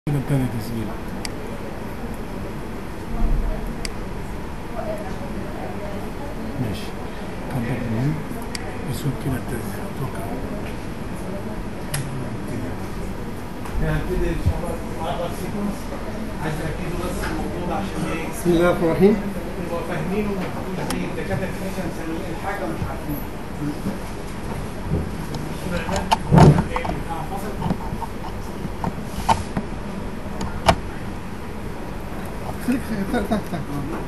كده ابتدى تسجيل ماشي كبر المهم اسود كده ابتدى اتوقع هنبتدي ان شاء الله نعرض سيكونس عايز تركزوا بس في الموضوع ده عشان ايه بسم الله الرحمن الرحيم نبقى فاهمينه وما تقولوش زي الدكاتره في مثلا سامعين حاجه مش عارفين خليك تحت تحت تحت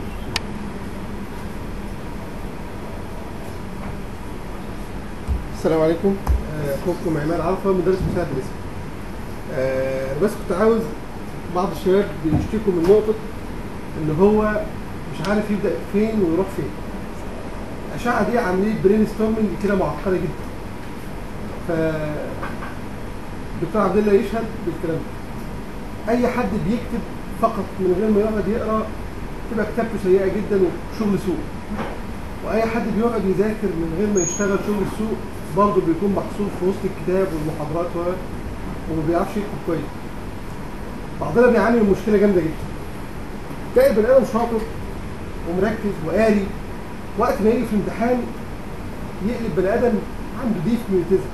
السلام عليكم آه، اخوكم عماد عرفه مدرس مساعد الاسم آه، بس كنت عاوز بعض الشباب بيشتكوا من نقطه ان هو مش عارف يبدا فين ويروح فين الاشعه دي عمليه برين ستورمنج كده معقده جدا ف دكتور عبد الله يشهد بالكلام ده اي حد بيكتب فقط من غير ما يقعد يقرا تبقى كتابته سيئه جدا وشغل سوء واي حد بيقعد يذاكر من غير ما يشتغل شغل السوق برضه بيكون محصور في وسط الكتاب والمحاضرات و... وما بيعرفش يكتب كويس بعضنا بيعاني من مشكله جامده جدا تلاقي البني ادم شاطر ومركز وقاري وقت ما يجي في الامتحان يقلب بني ادم عنده ضيف ميوتيزم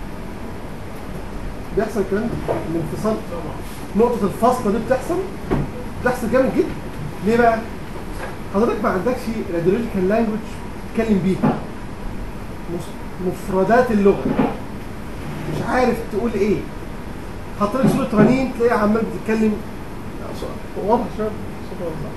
بيحصل الكلام ده الانفصال نقطة الفصل دي بتحصل بتحصل جامد جدا ليه بقى؟ حضرتك ما عندكش راديولوجيكال لانجوج تتكلم بيها مس- مفردات اللغة مش عارف تقول ايه حط لك صورة رنين تلاقيها عمال بتتكلم لا، صوت- واضح شوية صوت واضح.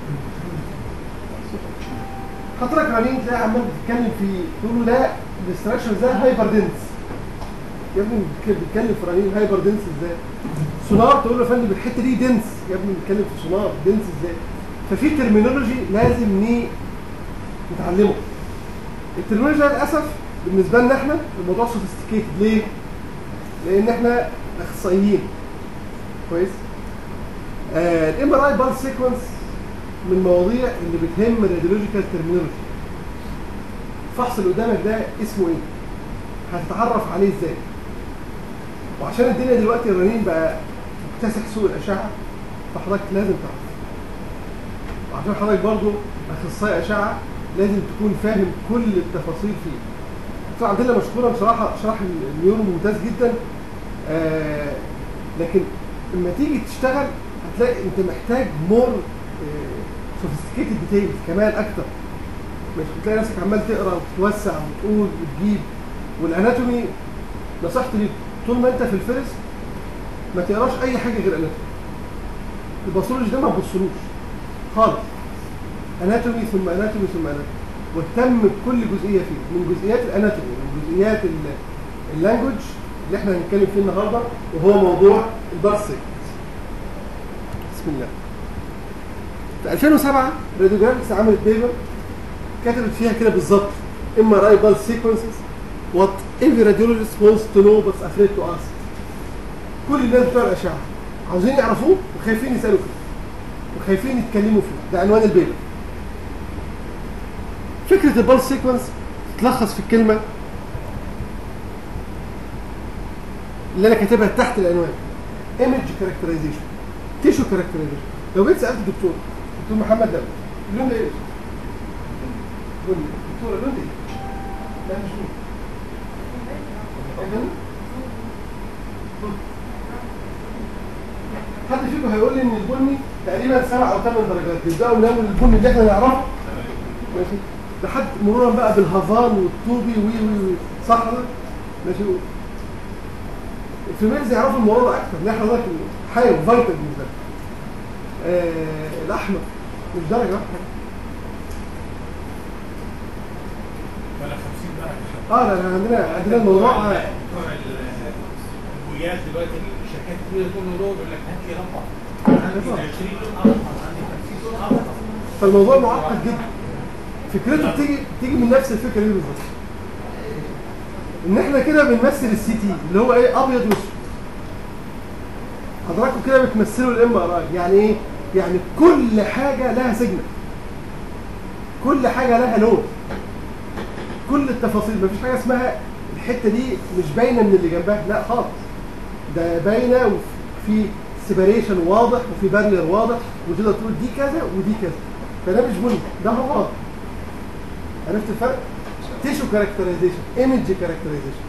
حط لك رنين تلاقيها عمال بتتكلم في تقول له ده الاستراكشر ده هايبر دنس يا ابني بيتك- بيتكلم في رنين هايبر دنس ازاي؟ سونار تقول له يا فندم الحته دي دنس يا ابني بنتكلم في سونار دنس ازاي؟ ففي ترمينولوجي لازم ني نتعلمه. الترمينولوجي ده للاسف بالنسبه لنا احنا الموضوع سوفيستيكيتد ليه؟ لان احنا اخصائيين كويس؟ الام ار اي بال سيكونس من المواضيع اللي بتهم الراديولوجيكال ترمينولوجي. الفحص اللي قدامك ده اسمه ايه؟ هتتعرف عليه ازاي؟ وعشان الدنيا دلوقتي الرنين بقى مكتسح سوق الاشعه فحضرتك لازم تعرف وعشان حضرتك برضو اخصائي اشعه لازم تكون فاهم كل التفاصيل فيه دكتور عبد الله مشكورا بصراحه شرح النيورو ممتاز جدا آه لكن لما تيجي تشتغل هتلاقي انت محتاج مور سوفيستيكيتد ديتيلز كمان اكتر مش بتلاقي نفسك عمال تقرا وتوسع وتقول وتجيب والاناتومي نصيحتي ليك طول ما انت في الفرس ما تقراش اي حاجه غير اناتومي الباثولوجي ده ما تبصلوش خالص اناتومي ثم اناتومي ثم اناتومي واهتم بكل جزئيه فيه من جزئيات الاناتومي من جزئيات ال- اللانجوج اللي احنا هنتكلم فيه النهارده وهو موضوع البارسك بسم الله في 2007 راديوجرافيكس عملت بيبر كتبت فيها كده بالظبط ام ار اي بال سيكونسز وات every radiologist wants to know but afraid to ask كل الناس بتوع الاشعه عاوزين يعرفوه وخايفين يسالوا فيه وخايفين يتكلموا فيه ده عنوان البيبر فكره البال سيكونس تلخص في الكلمه اللي انا كاتبها تحت العنوان ايمج كاركترايزيشن تيشو كاركترايزيشن لو جيت سالت الدكتور دكتور محمد ده اللون ده ايه؟ بني دكتور اللون ده ايه؟ لا مش بني حد فيكم هيقول لي ان البني تقريبا سبع او ثمان درجات بيبداوا من اول البني اللي احنا نعرفه ماشي لحد مرورا بقى بالهافان والطوبي وي وي وي صح ولا؟ ماشي الفيميلز يعرفوا الموضوع ده اكتر ليه حضرتك حاجه فايتال بالنسبه لك آه الاحمر مش درجه واحده ولا 50 درجه اه لا لا، عندنا عندنا الموضوع بتوع البويات دلوقتي الشركات الكبيره كل دول يقول لك هات لي رقم عندي 20 لون اخضر عندي 50 لون اخضر فالموضوع معقد جدا فكرته بتيجي بتيجي من نفس الفكره دي بالظبط ان احنا كده بنمثل السي تي اللي هو ايه ابيض واسود حضراتكم كده بتمثلوا الام ار اي يعني ايه يعني كل حاجه لها سيجنال كل حاجه لها لون كل التفاصيل مفيش حاجه اسمها الحته دي مش باينه من اللي جنبها لا خالص ده باينه وفي سيباريشن واضح وفي بارير واضح وتقدر تقول دي كذا ودي كذا فده مش بني ده هو واضح عرفت الفرق؟ تيشو كاركترايزيشن ايمج كاركترايزيشن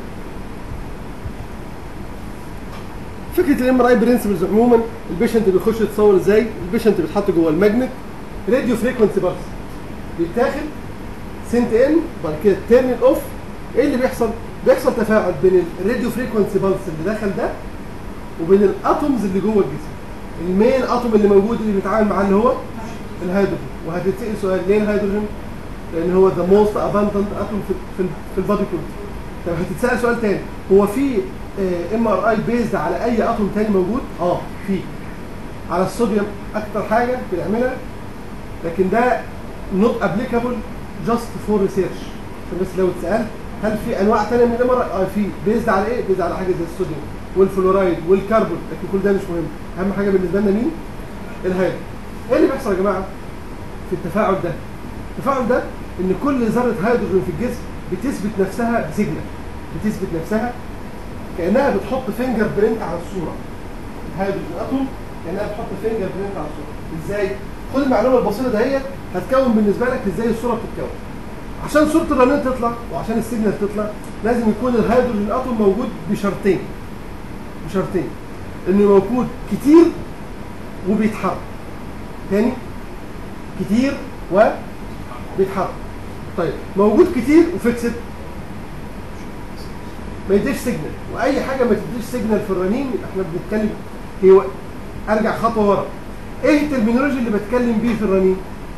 فكره الام ار اي برنسبلز عموما البيشنت بيخش يتصور ازاي البيشنت بيتحط جوه الماجنت راديو فريكونسي بارس بيتاخد سنت ان بعد كده تيرن اوف ايه اللي بيحصل بيحصل تفاعل بين الراديو فريكونسي بالس اللي دخل ده وبين الاتومز اللي جوه الجسم المين اتوم اللي موجود اللي بيتعامل معاه اللي هو الهيدروجين وهتتسال سؤال ليه الهيدروجين لان هو ذا موست اباندنت اتوم في في, في البادي كله طب هتتسال سؤال تاني هو في ام ار اي بيزد على اي اتوم تاني موجود اه في على الصوديوم اكتر حاجه بنعملها لكن ده نوت ابليكابل جاست فور ريسيرش عشان بس لو اتسالت هل في انواع ثانيه من الام ار اه في بيزد على ايه بيزد على حاجه زي الصوديوم والفلورايد والكربون لكن كل ده مش مهم اهم حاجه بالنسبه لنا مين الهيدروجين ايه اللي بيحصل يا جماعه في التفاعل ده التفاعل ده ان كل ذره هيدروجين في الجسم بتثبت نفسها بسيجنال بتثبت نفسها كانها بتحط فينجر برينت على الصوره الهيدروجين اتوم كانها بتحط فينجر برينت على الصوره ازاي خد المعلومه البسيطه دهيت هتكون بالنسبه لك ازاي الصوره بتتكون عشان صوره الرنين تطلع وعشان السيجنال تطلع لازم يكون الهيدروجين اتوم موجود بشرطين بشرطين انه موجود كتير وبيتحرك تاني كتير وبيتحرك طيب موجود كتير وفيكسد ما يديش سيجنال واي حاجه ما تديش سيجنال في الرنين يبقى احنا بنتكلم هي ارجع خطوه ورا ايه الترمينولوجي اللي بتكلم بيه في الرنين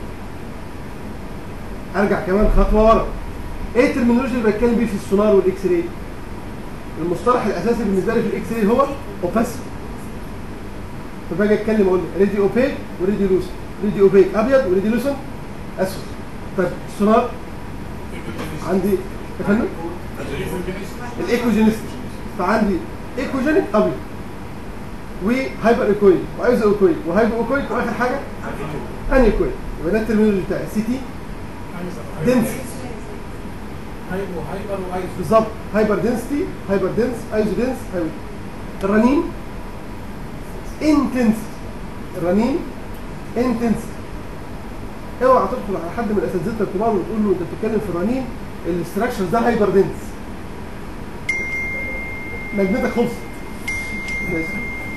ارجع كمان خطوه ورا ايه الترمينولوجي اللي بتكلم بيه في السونار والاكس راي المصطلح الاساسي بالنسبه لي في الاكس راي هو اوباسيتي فباجي اتكلم اقول ريدي اوبيك وريدي لوسن ريدي اوبيك ابيض وريدي لوسن اسود طيب السونار عندي يا فندم الايكوجينيست فعندي ايكوجينيك ابيض وهايبر ايكويك وايزو ايكويك وهايبر ايكويك واخر حاجه اني ايكويك يبقى ده الترمينولوجي بتاعي سي تي دنس هايبو هايبر وايزو بالظبط هايبر دنسيتي هايبر دنس ايزو دنس هايبر الرنين انتنس الرنين انتنس اوعى تدخل على حد من اساتذتك الكبار وتقول له انت بتتكلم في الرنين الاستراكشر ده هايبر دنس مجنتك خلصت ماشي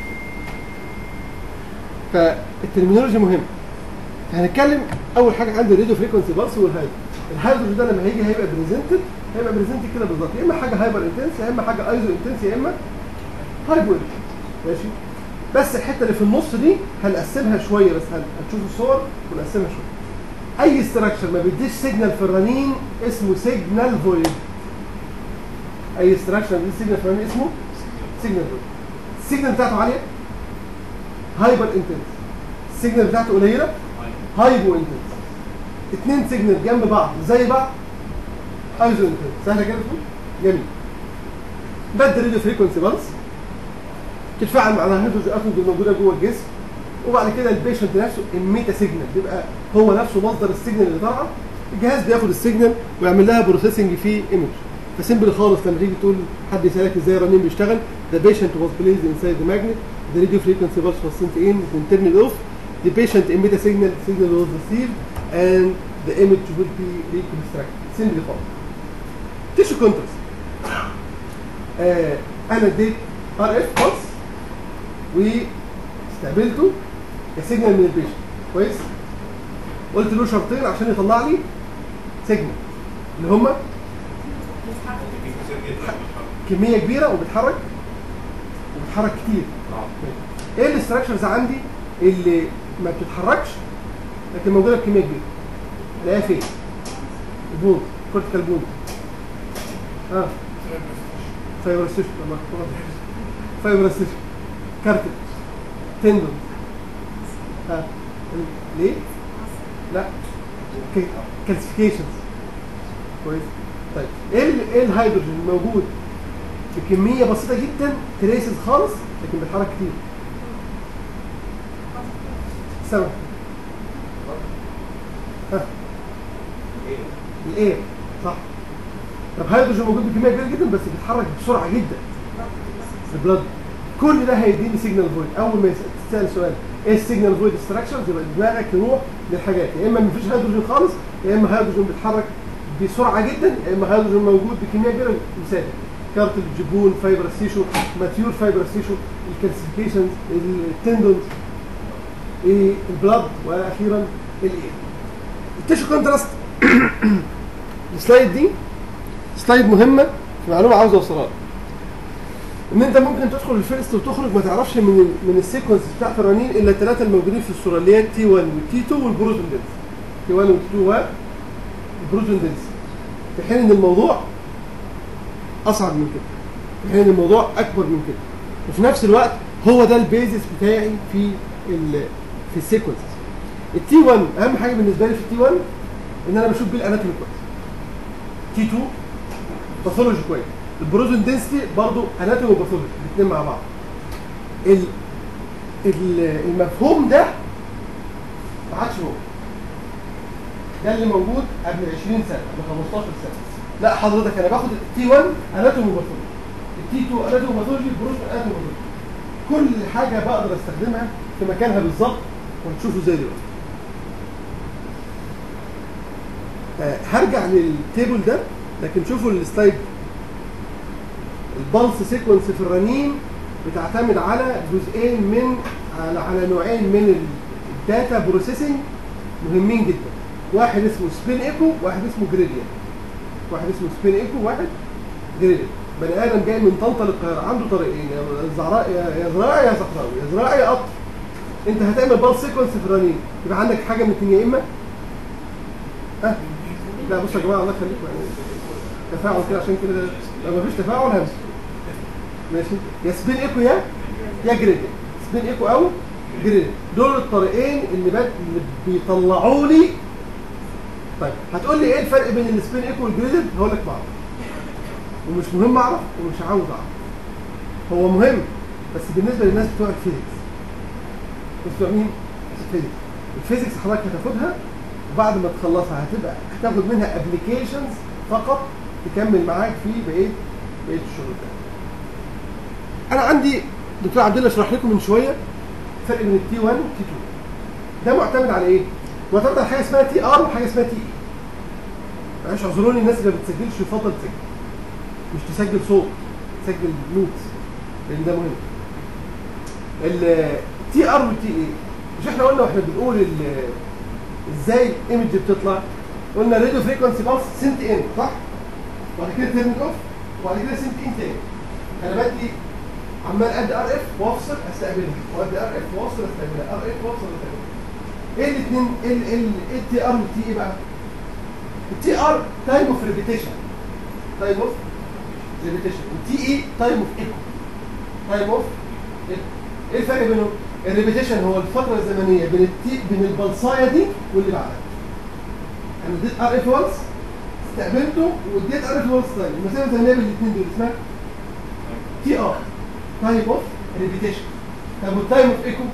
فالترمينولوجي مهم هنتكلم اول حاجه عندي الراديو فريكونسي بالس والهايدرو الهايدرو ده لما هيجي هيبقى بريزنتد هيبقى بريزنتد كده بالظبط يا اما حاجه هايبر انتنس يا اما حاجه ايزو انتنس يا اما هايبو ماشي بس الحته اللي في النص دي هنقسمها شويه بس هن- هنشوف الصور ونقسمها شويه اي استراكشر ما بيديش سيجنال في الرنين اسمه سيجنال فويد اي استراكشر ما بيديش سيجنال في الرنين اسمه سيجنال فويد السيجنال بتاعته عاليه هايبر انتنس السيجنال بتاعته قليله هايبو انتنس اتنين سيجنال جنب بعض زي بعض ايزو انتنس سهله كده تقول جميل بدل راديو فريكونسي بالس تتفاعل مع الهيدروجين اتومز الموجوده جوه الجسم وبعد كده البيشنت نفسه الميتا سيجنال بيبقى هو نفسه مصدر السيجنال اللي طالعه الجهاز بياخد السيجنال ويعمل لها بروسيسنج في ايمج فسيمبل خالص لما تيجي تقول حد يسالك ازاي الرنين بيشتغل the patient was placed inside the magnet the radio frequency pulse was sent in then turned off the patient emitted signal signal was received and the image will be reconstructed سيمبل خالص تيشو كونتراست آه انا اديت ار اف بلس واستقبلته كسيجنال من البيشنت كويس قلت له شرطين عشان يطلع لي سيجنال اللي هما كميه كبيره وبتحرك وبتحرك كتير ايه الاستراكشرز عندي اللي ما بتتحركش لكن موجوده بكميه كبيره الاقيها فين البون كورتيكال بون اه فايبروستيشن لما فايبروستيشن كارتل تندون ها ال- ليه؟ لا كالسيفيكيشنز كويس طيب ايه ال- ايه الهيدروجين الموجود بكميه بسيطه جدا تريسز خالص لكن بيتحرك كتير سبب ها الاير صح طب هيدروجين موجود بكميه كبيره جدا بس بيتحرك بسرعه جدا البلد كل ده هيديني سيجنال فويد اول ما يس- تسال سؤال ايه السيجنال فويد ستراكشرز يبقى دماغك تروح للحاجات يا اما مفيش هيدروجين خالص يا اما هيدروجين بيتحرك بسرعه جدا يا اما هيدروجين موجود بكميه كبيره مثال كارتل الجبون فايبرس تيشو ماتيور فايبرس تيشو الكالسيفيكيشنز التندونز إيه البلد واخيرا الايه التيشو كونتراست السلايد دي سلايد مهمه في معلومه عاوز اوصلها لك. ان انت ممكن تدخل الفيرست وتخرج ما تعرفش من ال من السيكونس بتاع فرانين الا الثلاثه الموجودين في الصوره اللي هي تي 1 والتي 2 والبروتون دنس تي 1 والتي 2 والبروتون دنس في حين ان الموضوع اصعب من كده في حين ان الموضوع اكبر من كده وفي نفس الوقت هو ده البيزس بتاعي في ال في السيكونس التي 1 اهم حاجه بالنسبه لي في التي 1 ان انا بشوف بيه الاناتومي كويس تي 2 باثولوجي كويس البروتون دنسيتي برضه اناتومي وباثولوجي الاثنين مع بعض ال ال- المفهوم ده ما عادش هو ده اللي موجود قبل 20 سنه قبل 15 سنه لا حضرتك انا باخد التي 1 اناتومي وباثولوجي التي 2 اناتومي وباثولوجي البروتون اناتومي وباثولوجي كل حاجه بقدر استخدمها في مكانها بالظبط وهتشوفوا زي دلوقتي آه، هرجع للتيبل ده لكن شوفوا السلايد البلس سيكونس في الرنين بتعتمد على جزئين من على, على نوعين من الداتا بروسيسنج مهمين جدا واحد اسمه سبين ايكو واحد اسمه جريديان واحد اسمه سبين ايكو واحد جريديان بني ادم جاي من طنطا للقاهره عنده طريقين يا زراعي يا زراعي يا صحراوي يا زراعي يا قطر انت هتعمل بلس سيكونس في الرنين يبقى عندك حاجه من الاثنين يا اما ها لا بصوا يا جماعه الله يخليكم يعني تفاعل كده عشان كده لو مفيش تفاعل همشي ماشي يا سبين ايكو يا يا جريد سبين ايكو او جريد دول الطريقين اللي, بد... اللي بيطلعوا لي طيب هتقول لي ايه الفرق بين السبين ايكو والجريد هقول لك بعرف ومش مهم اعرف ومش عاوز اعرف هو مهم بس بالنسبه للناس بتوع الفيزيكس بتوع مين؟ الفيزيكس الفيزيكس حضرتك هتاخدها وبعد ما تخلصها هتبقى هتاخد منها ابلكيشنز فقط تكمل معاك في بقيه بقيه الشغل ده انا عندي دكتور عبد الله شرح لكم من شويه الفرق بين التي 1 والتي 2 ده معتمد على ايه؟ معتمد على حاجه اسمها تي ار وحاجه اسمها تي اي معلش اعذروني الناس اللي ما بتسجلش يفضل تسجل مش تسجل صوت تسجل نوتس لان ده مهم التي ار والتي اي مش احنا قلنا واحنا بنقول ال- ازاي ايمج بتطلع قلنا راديو فريكونسي باص سنت ان صح؟ وبعد كده تيرن اوف وبعد كده سنت ان تاني انا بدي عمال ادي ار اف وافصل استقبلها وادي ار اف واوصل استقبلها ار اف واوصل استقبلها ايه الاثنين ايه ال- ال- ايه التي ار والتي اي بقى؟ التي ار تايم اوف ريبيتيشن تايم اوف ريبيتيشن والتي اي تايم اوف ايكو تايم اوف ايكو ايه الفرق بينهم؟ الريبيتيشن هو الفتره الزمنيه بين التي بين البلصايه دي واللي بعدها انا اديت ار اف وانس استقبلته واديت ار اف وانس ثاني المسافه الزمنيه بين الاثنين دول اسمها تي ار تايم اوف ريبيتيشن طب والتايم اوف ايكو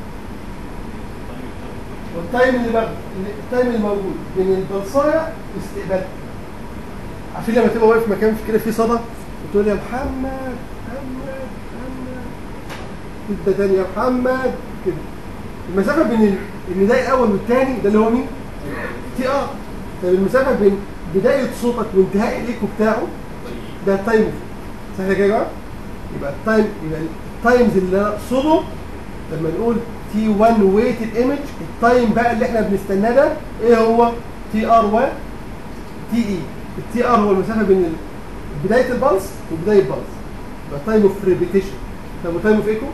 والتايم اللي بقى التايم الموجود بين البلصايه واستقبالها عارفين لما تبقى واقف في مكان في كده فيه صدى وتقول يا محمد محمد محمد انت تاني يا محمد كده المسافه بين ال- النداء الاول والثاني ده اللي هو مين؟ تي ار طب المسافه بين بدايه صوتك وانتهاء الايكو بتاعه ده التايم سهل كده يا جماعه؟ يبقى التايم يبقى التايمز اللي انا اقصده لما نقول تي 1 ويتد ايمج التايم بقى اللي احنا بنستناه ده ايه هو؟ تي ار 1 تي اي التي ار هو المسافه بين ال- بدايه البلس وبدايه البلس يبقى تايم اوف ريبيتيشن طب وتايم اوف ايكو؟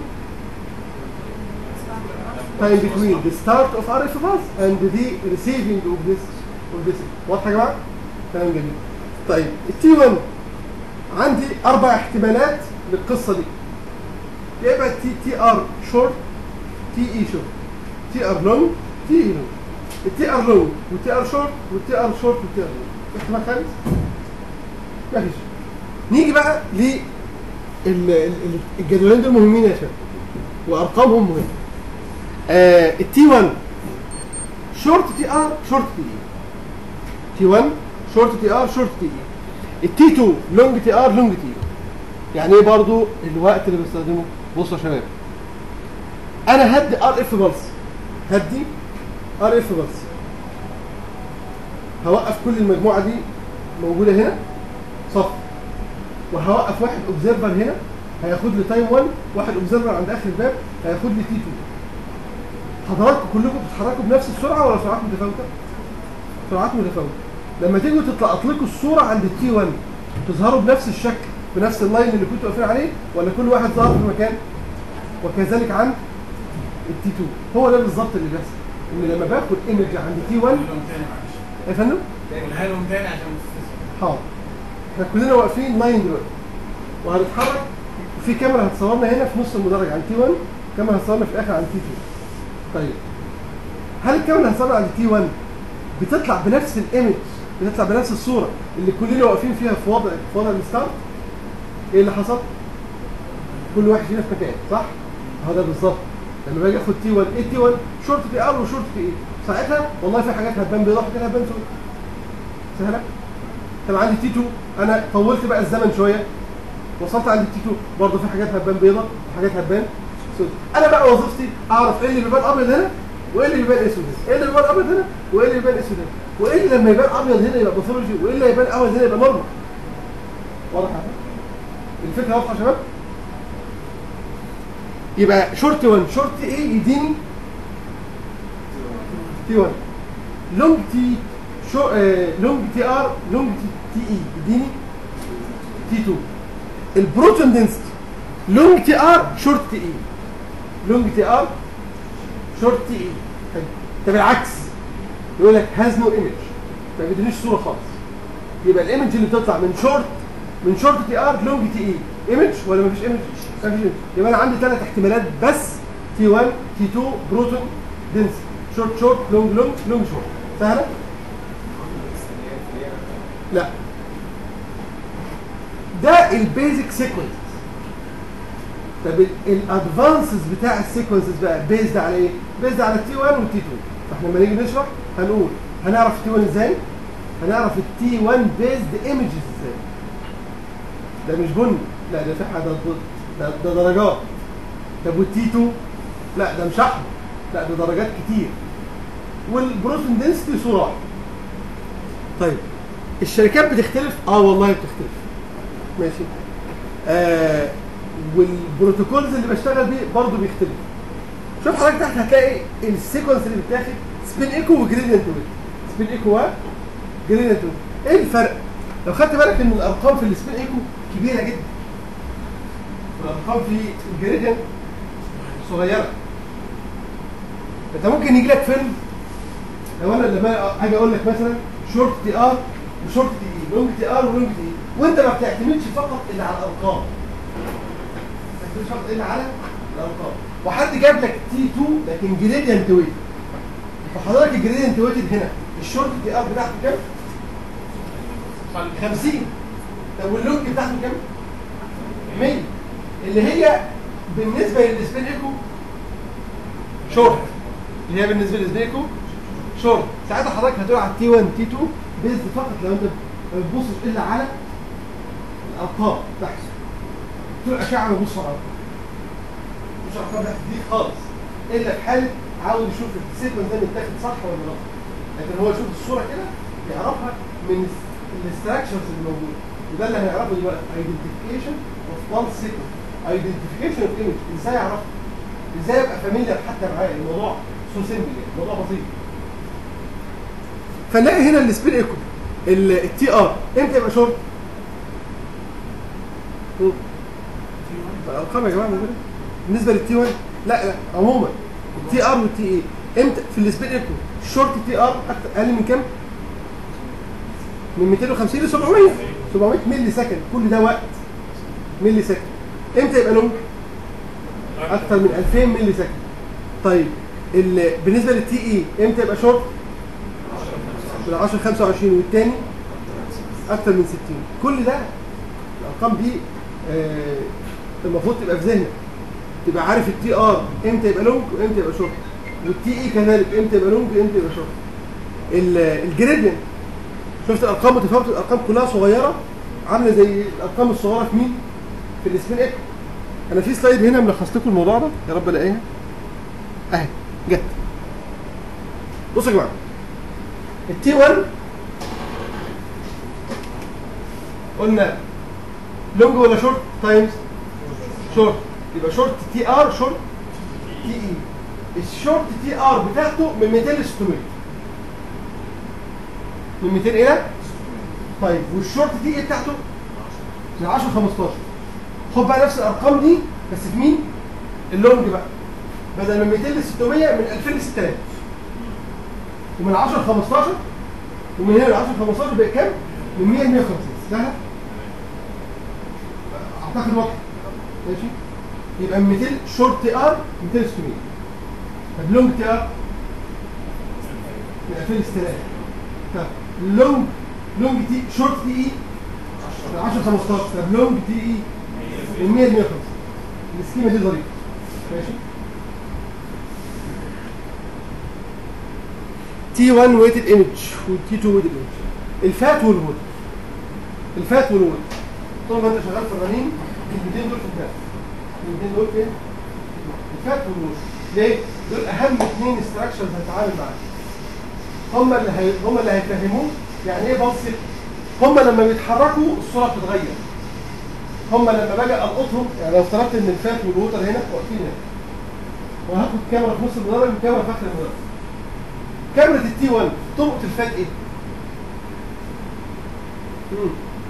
time between the start of RF pulse and the receiving of this of this واضحه يا جماعه؟ كلام جميل. طيب التي 1 عندي اربع احتمالات للقصه دي. يا اما تي تي ار شورت تي اي شورت تي ار لونج تي اي لونج التي ار لونج والتي ار شورت والتي ار شورت والتي ار لونج احتمال خامس؟ مفيش. نيجي بقى ل ال- ال- الجدولين دول مهمين يا شباب وارقامهم مهمه. آه التي 1 شورت تي ار شورت تي اي تي 1 شورت تي ار شورت تي اي التي 2 لونج تي ار لونج تي اي يعني ايه برضو الوقت اللي بستخدمه بصوا يا شباب انا هدي ار اف بلس هدي ار اف بلس هوقف كل المجموعه دي موجوده هنا صف وهوقف واحد اوبزرفر هنا هياخد لي تايم 1 واحد اوبزرفر عند اخر الباب هياخد لي تي 2 حضراتكم كلكم بتتحركوا بنفس السرعه ولا سرعات متفاوته؟ سرعات متفاوته لما تيجوا تطلقوا الصوره عند التي 1 تظهروا بنفس الشكل بنفس اللاين اللي كنتوا واقفين عليه ولا كل واحد ظهر في مكان وكذلك عند التي 2 هو ده بالظبط اللي بيحصل ان لما باخد ايمج عند تي 1 قولهم تاني معلش يا فندم قولها لهم تاني عشان تستفسر حاضر احنا كلنا واقفين لاين دلوقتي وهنتحرك في كاميرا هتصورنا هنا في نص المدرج عند تي 1 كاميرا هتصورنا في الاخر عند تي 2 طيب هل الكاميرا اللي هتصورنا عند تي 1 بتطلع بنفس الايمج بتطلع بنفس الصوره اللي كلنا واقفين فيها في وضع في وضع الستارت ايه اللي حصل؟ كل واحد فينا في مكان صح؟ هو ده بالظبط لما باجي اخد تي 1 ايه تي 1 شورت تي ار وشورت تي ايه ساعتها والله في حاجات هتبان بيضاء وحاجات هتبان سود سهله طب عندي تي 2 انا طولت بقى الزمن شويه وصلت عند التي 2 برضه في حاجات هتبان بيضاء وحاجات هتبان سود انا بقى وظيفتي اعرف ايه اللي بيبان ابيض هنا وايه اللي بيبان اسود هنا ايه اللي بيبان ابيض هنا وايه اللي بيبان اسود هنا وايه اللي لما يبان ابيض هنا يبقى باثولوجي وايه اللي يبان ابيض هنا يبقى نورمال واضح يا فندم؟ الفكره واضحه يا شباب يبقى شورت 1 شورت ايه يديني تي 1 لونج تي شو آه لونج تي ار لونج تي, تي اي يديني تي 2 البروتون دنسيتي لونج تي ار شورت تي اي لونج تي ار شورت تي اي حلو طب العكس يقول لك هاز نو ايمج ما بيدينيش صوره خالص يبقى الايمج اللي بتطلع من شورت من شورت تي ار لونج تي اي ايمج ولا مفيش ايمج؟ مفيش ايمج يبقى انا عندي ثلاث احتمالات بس تي 1 تي 2 بروتون دنس شورت شورت لونج لونج لونج شورت سهله؟ لا ده البيزك سيكونس طب الادفانسز بتاع السيكونسز بقى بيزد على ايه؟ بيزد على التي 1 والتي 2 فاحنا لما نيجي نشرح هنقول هنعرف التي 1 ازاي؟ هنعرف التي 1 بيزد ايمجز ازاي؟ ده مش بني لا ده في حاجه ده, ده درجات طب والتي 2 لا ده مش احمر لا ده درجات كتير والبروتين دنسيتي صوره واحده طيب الشركات بتختلف اه والله بتختلف ماشي آه والبروتوكولز اللي بشتغل بيه برضه بيختلف شوف حضرتك تحت هتلاقي السيكونس اللي بتاخد سبين ايكو وجريدينت ويت سبين ايكو وجريدينت ويت ايه الفرق؟ لو خدت بالك ان الارقام في السبين ايكو كبيره جدا والارقام في الجريدينت صغيره انت ممكن يجي لك فيلم لو انا لما اجي اقول لك مثلا شورت تي ار وشورت تي اي لونج تي ار ولونج تي اي وانت ما بتعتمدش فقط الا على الارقام ما بتعتمدش فقط الا على الارقام وحد جاب لك تي 2 لكن جريدينت ويت فحضرتك الجريدينت ويت هنا الشورت تي ار بتاعته كام؟ 50 طب واللونج بتاعته كام؟ 100 اللي هي بالنسبه للسبين ايكو شورت اللي هي بالنسبه للسبين ايكو شورت ساعتها حضرتك هتقول على تي 1 تي 2 بيزد فقط لو انت ما بتبصش الا على الارقام تحت تقول اشعه ببص على الارقام مش ارقام تحت دي خالص الا في حاله عاوز يشوف السيكونس ده متاخد صح ولا غلط لكن هو يشوف الصوره كده يعرفها من الاستراكشرز اللي موجوده وده اللي هيعرفه دلوقتي ايدنتيفيكيشن اوف بال سيكونس ايدنتيفيكيشن اوف ايمج ازاي اعرفها ازاي ابقى فاميليار حتى معايا الموضوع سو سيمبل يعني الموضوع بسيط فنلاقي هنا السبين ايكو التي ار امتى يبقى شورت؟ الارقام يا جماعه موجوده بالنسبه للتي 1 لا لا عموما التي ار والتي اي امتى في السبين ايكو الشورت تي ار اقل من كام؟ من 250 ل 700 700 ملي سكند كل ده وقت ملي سكند امتى يبقى لونج؟ اكثر من 2000 ملي سكند طيب ال... بالنسبه للتي اي امتى يبقى شورت؟ من 10 ل 25 والتاني اكثر من 60 كل ده الارقام دي آه المفروض تبقى في ذهنك تبقى عارف التي ار امتى يبقى لونج وامتى يبقى شورت والتي اي كذلك امتى يبقى لونج وامتى يبقى شورت الجريدينت شفت الارقام متفاوته الارقام كلها صغيره عامله زي الارقام الصغيره في مين؟ في السبين ايكو انا في سلايد هنا ملخص لكم الموضوع ده يا رب الاقيها اهي جت بصوا يا جماعه التي 1 قلنا لونج ولا شورت تايمز شورت يبقى شورت تي ار شورت تي اي الشورت تي ار بتاعته من 200 ل 600 من 200 الى طيب والشورت تي اي بتاعته من 10 ل 15 خد بقى نفس الارقام دي بس في مين؟ اللونج بقى بدل من 200 ل 600 من 2000 ل 6000 ومن 10 ل 15 ومن هنا ل 10 ل 15 بقى كام؟ من 100 ل 150 سهله؟ اعتقد واضح ماشي؟ يبقى من 200 شورت تي ار 200 ل 600 طب لونج تي ار من 2000 ل 6000 طب لونج لونج تي شورت تي اي من 10 ل 15 طب لونج تي اي من 100 ل 150 السكيمه دي ظريفه ماشي تي 1 ويتد ايمج وتي 2 ويتد ايمج الفات والوود الفات والوود طول ما انت شغال في الرنين الكلمتين دول في الفات الكلمتين دول فين؟ الفات والوود ليه؟ دول اهم اثنين استراكشرز هتتعامل معاهم هم اللي هي... هم اللي هيفهموك يعني ايه بلسط هم لما بيتحركوا الصوره بتتغير هم لما باجي القطهم يعني لو افترضت ان الفات والوتر هنا واقفين هنا وهاخد كاميرا في نص المدرج وكاميرا في اخر المدرج كاميرا التي 1 تلقط الفات ايه؟ مم.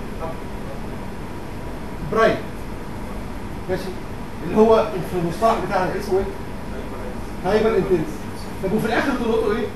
برايت ماشي اللي هو في المصطلح بتاعنا اسمه ايه؟ هايبر انتنس طب وفي الاخر تلقطه ايه؟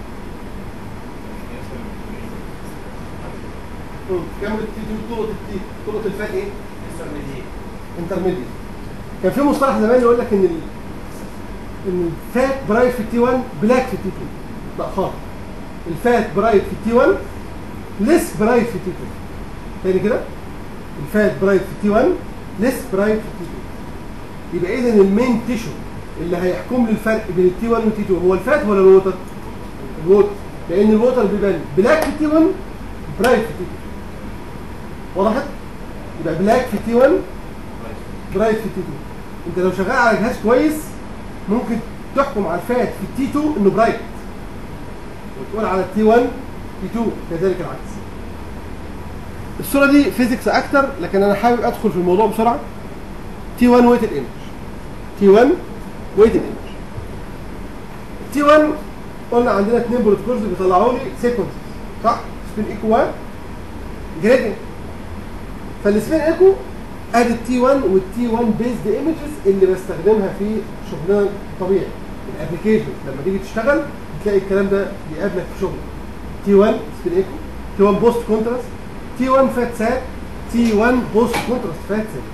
مم. كاميرا التي 2 تلقط التي تلقط الفات ايه؟ انترميديت كان في مصطلح زمان يقول لك ان ال... ان الفات برايت في التي 1 بلاك في التي 2 لا خالص الفات برايت في التي 1 ليس برايت في التي 2 تاني كده الفات برايت في التي 1 ليس برايت في التي 2 يبقى اذا المين تيشو اللي هيحكم لي الفرق بين التي 1 والتي 2 هو الفات ولا الووتر؟ الووتر لان الووتر بيبان بلاك في التي 1 برايت في التي 2 وضحت؟ يبقى بلاك في تي 1 برايت في تي 2 انت لو شغال على جهاز كويس ممكن تحكم على الفات في التي 2 انه برايت وتقول على التي 1 تي 2 كذلك العكس الصوره دي فيزيكس اكتر لكن انا حابب ادخل في الموضوع بسرعه تي 1 ويتد ايمج تي 1 ويتد ايمج تي 1 قلنا عندنا اثنين بروتوكولز بيطلعوا لي سيكونس صح؟ سبين ايكو 1 جريدنج فالسبين ايكو ادي التي 1 والتي 1 بيزد ايمجز اللي بستخدمها في شغلنا الطبيعي الابلكيشن لما تيجي تشتغل تلاقي الكلام ده بيقابلك في شغل تي 1 سبين ايكو تي 1 بوست كونتراست تي 1 فات سات تي 1 بوست كونتراست فات سات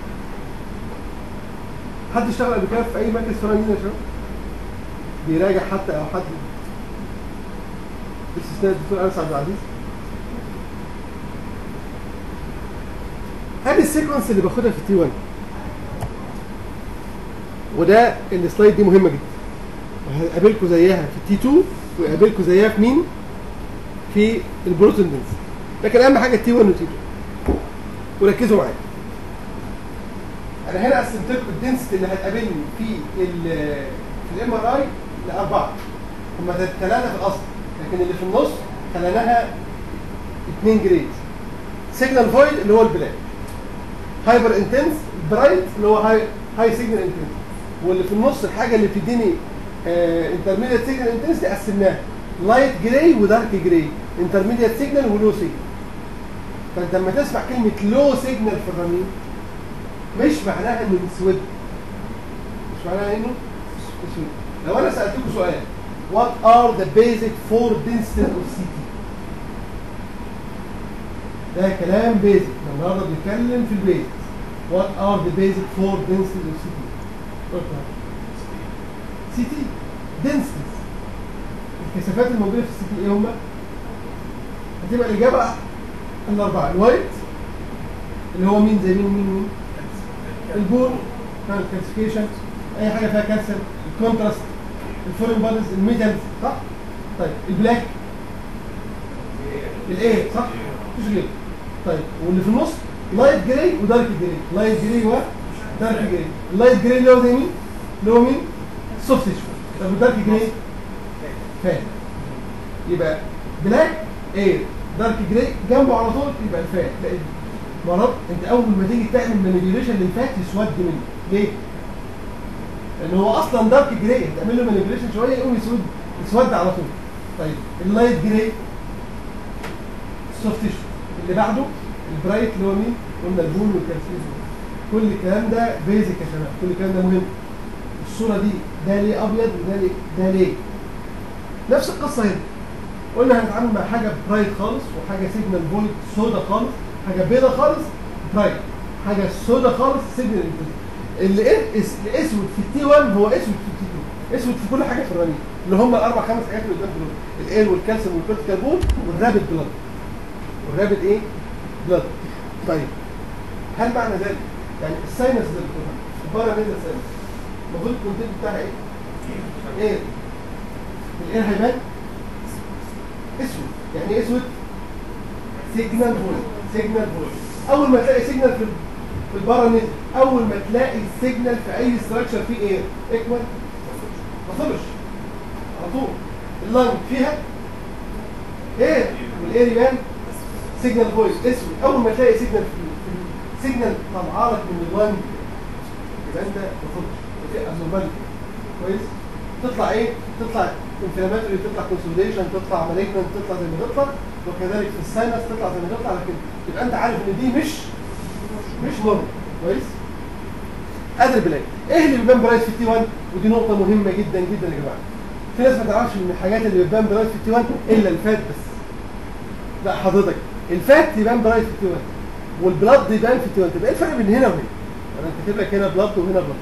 حد اشتغل قبل كده في اي مركز فرنجي يا شباب؟ بيراجع حتى او حد باستثناء الدكتور انس عبد العزيز ادي السيكونس اللي باخدها في تي 1 وده السلايد دي مهمه جدا وهقابلكم زيها في تي 2 وهقابلكم زيها في مين؟ في البروتون دنس لكن اهم حاجه تي 1 وتي 2 وركزوا معايا انا هنا قسمت لكم الدنسيتي اللي هتقابلني في ال في الام ار اي لاربعه هم ثلاثه في الاصل لكن اللي في النص خليناها اثنين جريد سيجنال فويد اللي هو البلاك هايبر انتنس برايت اللي هو هاي هاي سيجنال انتنس واللي في النص الحاجه اللي بتديني انترميديت سيجنال انتنس قسمناها لايت جراي ودارك جراي انترميديت سيجنال ولو سيجنال فانت لما تسمع كلمه لو سيجنال في الرنين مش معناها انه مسود مش معناها انه مسود لو انا سالتكم سؤال what are the basic four densities of CT ده كلام بيزك النهارده بنتكلم في البيزك what are the basic four densities of CT سي تي densities الكثافات الموجوده في السي تي ايه هم هتبقى الاجابه الاربعه الوايت اللي هو مين زي مين ومين ومين البور الكالسيفيكيشن اي حاجه فيها كالسيوم الكونتراست الفورين بادز الميتالز صح طيب البلاك الايه صح مفيش غيره طيب واللي في النص لايت جراي ودارك جراي لايت جراي ودارك جراي اللايت جراي اللي هو زي مين اللي هو مين سوفت تيشو طب الدارك جراي فات يبقى بلاك اير دارك جراي جنبه على طول يبقى الفات لان مرض انت اول ما تيجي تعمل مانيبيوليشن للفات يسود منه ليه؟ لان هو اصلا دارك جراي انت تعمل له مانيبيوليشن شويه يقوم يسود يسود على طول طيب اللايت جراي سوفت تيشو اللي بعده البرايت اللي هو مين؟ قلنا البول والكالسيوم كل الكلام ده بيزك يا شباب كل الكلام ده مهم الصوره دي ده ليه ابيض وده ليه ده ليه نفس القصه هنا قلنا هنتعامل مع حاجه برايت خالص وحاجه سيجنال فويد سودا خالص حاجه بيضه خالص برايت حاجه سودا خالص سيجنال اللي إيه- اس- الاسود في التي 1 هو اسود في التي 2 اسود في كل حاجه في الرنين اللي هم الاربع خمس حاجات اللي قدام دول الاير والكالسيوم والكورتيكال بول والرابد بلاد والرابد ايه؟ بلاد طيب هل معنى ذلك يعني الساينس اللي بتقولها البارا ميدل ساينس المفروض الكونتنت بتاعها ايه؟ ايه؟ الاير هيبان اسود يعني ايه اسود؟ سيجنال فويد سيجنال فويد اول ما تلاقي سيجنال في في البارا ميدل اول ما تلاقي سيجنال في اي ستراكشر فيه ايه؟ اكمل ما طلعش على طول اللنج فيها ايه والاير يبان سيجنال فويس اسود اول ما تلاقي سيجنال في سيجنال طالعه لك من اللنج يبقى انت ما طلعش في ابنورماليتي كويس تطلع ايه تطلع انفلاماتوري تطلع كونسوليشن تطلع مالجنت تطلع زي ما تطلع وكذلك في الساينس تطلع زي ما تطلع لكن يبقى انت عارف ان دي مش مش نورمال كويس قادر بلاقي ايه اللي بيبان برايت في التي 1 ودي نقطه مهمه جدا جدا يا جماعه في ناس ما تعرفش ان الحاجات اللي بتبان برايت في التي 1 الا الفات بس لا حضرتك الفات يبان برايت في التي 1 والبلاد يبان في التي 1 طب ايه الفرق بين هنا وهنا انا كاتب لك هنا بلاد وهنا بلاد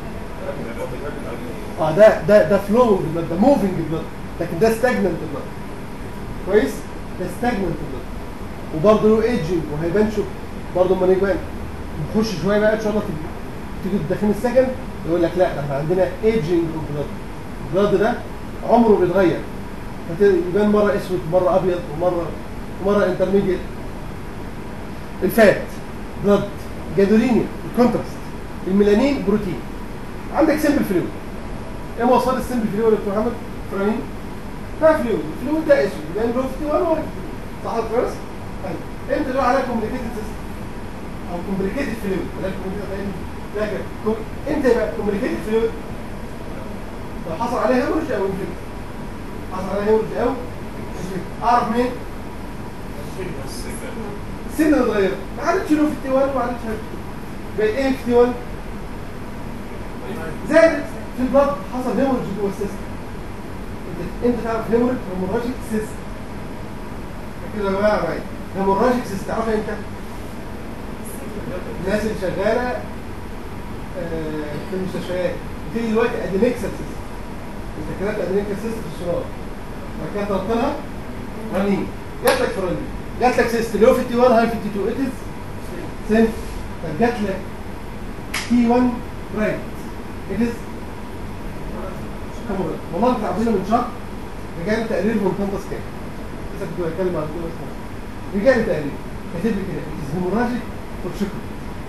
اه ده ده ده فلو بلاد ده موفينج بلاد لكن ده ستاجننت بلاد كويس ده ستاجننت بلاد وبرضه له ايجنج وهيبان شوف برضه اما نيجي بقى نخش شويه بقى ان شاء الله تيجي تيجي داخلين السكن يقول لك لا ده احنا عندنا ايجنج اوف بلاد البلاد ده عمره بيتغير يبان مره اسود مره ابيض ومره ومره انترميديت الفات بلاد جادولينيا الكونتراست الميلانين بروتين عندك سمبل فلويد ايه مواصفات السمبل فلويد يا دكتور محمد فرانين فيها فلويد الفلويد ده اسود يبان له في ولا واحد صح كويس طيب امتى تقول عليها كومبليكيتد سيستم او كومبليكيتد فلويد ولا كومبليكيتد لكن كم- امتى يبقى كومبليكيتد فلويد لو حصل عليها هيمورج او انفكت حصل عليها هيمورج او infect. اعرف مين السن اللي اتغير ما عادتش له في التي 1 وما عادتش بقت ايه في التي 1 زادت في البلد حصل هيمورج جوه السيستم انت انت تعرف هيمورج هيموراجيك سيستم كده يا جماعه معايا هيموراجيك سيستم تعرفها امتى؟ الناس اللي شغاله آه، في المستشفيات بتيجي دلوقتي ادينيكسال سيستم انت كتبت ادينيكسال سيستم في السونار بعد كده طلبت لها رنين جات لك في رنين جات لك سيستم اللي هو في تي 1 هاي في تي 2 اتس سنت طب جات لك تي 1 برايت اتس والله كنت عاملينه من شهر رجع لي تقرير من طنطا سكان لسه كنت بتكلم عن كده اسمه رجع لي تقرير كاتب لي كده اتس هيموراجيك فور شكر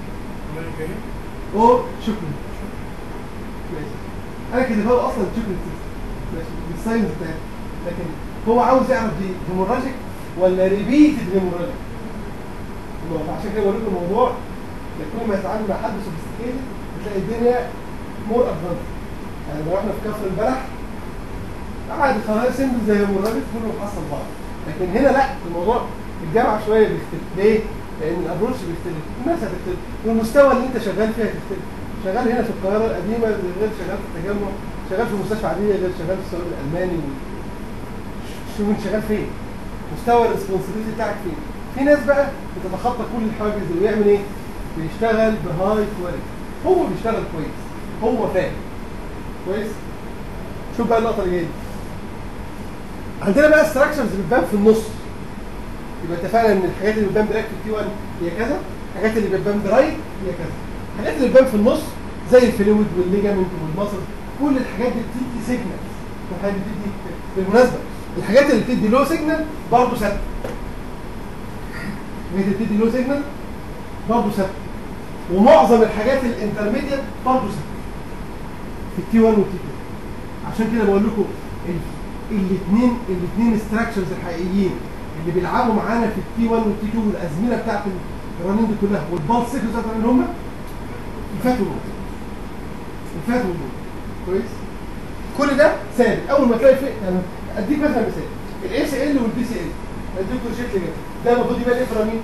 او شكرا ماشي انا كده هو اصلا شكرا ماشي بالساينس بتاعي لكن هو عاوز يعرف دي هيموراجيك ولا ريبيتد هيموراجيك عشان كده بقول لكم الموضوع كل ما يتعامل مع حد سوفيستيكيتد بتلاقي الدنيا مور ادفانس يعني لو احنا في كفر البلح عادي خلاص سند زي هيموراجيك كله محصل بعض لكن هنا لا الموضوع الجامعه شويه بيختلف ليه؟ لان الابروش بيختلف الناس هتختلف والمستوى اللي انت شغال فيها هتختلف شغال هنا في القاهره القديمه غير شغال في التجمع شغال في مستشفى عاديه غير شغال في السوق الالماني و... شو انت شغال فين مستوى الريسبونسبيلتي بتاعك فين في ناس بقى بتتخطى كل الحواجز دي ويعمل ايه بيشتغل بهاي كواليتي هو بيشتغل كويس هو فاهم كويس شوف بقى النقطه اللي جايه دي. عندنا بقى ستراكشرز بتبان في النص يبقى اتفقنا ان الحاجات اللي بتبان برايت في التي 1 هي كذا الحاجات اللي بتبان برايت هي كذا الحاجات اللي بتبان في النص زي الفلويد والليجامنت والمصل كل الحاجات دي بتدي سيجنال الحاجات دي بتدي بالمناسبه الحاجات اللي بتدي لو سيجنال برضه ثابته الحاجات اللي بتدي لو سيجنال برضه ثابته ومعظم الحاجات الانترميديت برضه ثابته في التي 1 والتي 2 عشان كده بقول لكم الاثنين الاثنين ستراكشرز الحقيقيين اللي بيلعبوا معانا في التي 1 والتي 2 والازمنه بتاعت الرنين دي كلها والبالس سيكلز بتاعت اللي هم الفات والنور الفات والنور كويس كل ده ثابت اول ما تلاقي في يعني اديك مثلا مثال الاي سي ال والبي سي ال اديكم شكل كده ده المفروض يبقى ايه في الرنين؟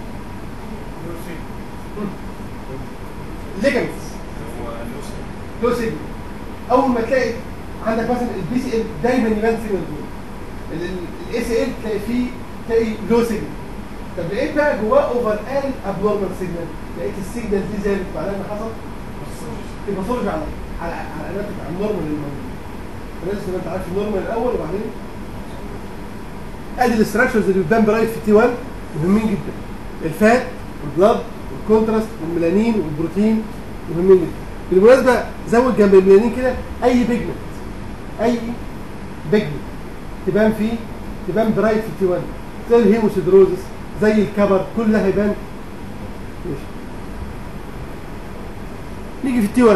ليجمنتس لو سيجنال اول ما تلاقي عندك مثلا البي سي ال دايما يبان سيجنال جوه الاي سي ال تلاقي فيه تلاقي لو سيجنال طب لقيت بقى جواه اوفر ال ابنورمال سيجنال لقيت السيجنال دي زادت معناها ان حصل يبقى فرج على على على اناتيك على النورمال اللي موجود فلازم تبقى انت عارف النورمال الاول وبعدين ادي الاستراكشرز اللي بتبان برايت في تي 1 مهمين جدا الفات والبلاد والكونتراست والميلانين والبروتين مهمين جدا بالمناسبه زود جنب الميلانين كده اي بيجمنت اي بيجمنت تبان فيه تبان برايت في تي 1 زي الهيموسيدروزس زي الكبر كل ده هيبان ماشي نيجي في التي 1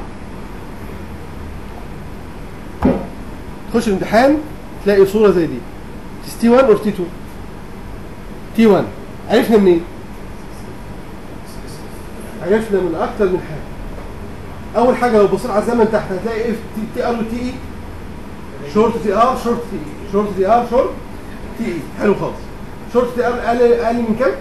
تخش الامتحان تلاقي صوره زي دي تي 1 اور تي 2 تي 1 عرفنا منين؟ عرفنا من اكتر من حاجه اول حاجه لو بصيت على الزمن تحت هتلاقي اف تي تي ار وتي اي شورت تي ار شورت تي اي شورت تي ار شورت تي اي حلو خالص شورت تي ار اقل اقل من كام؟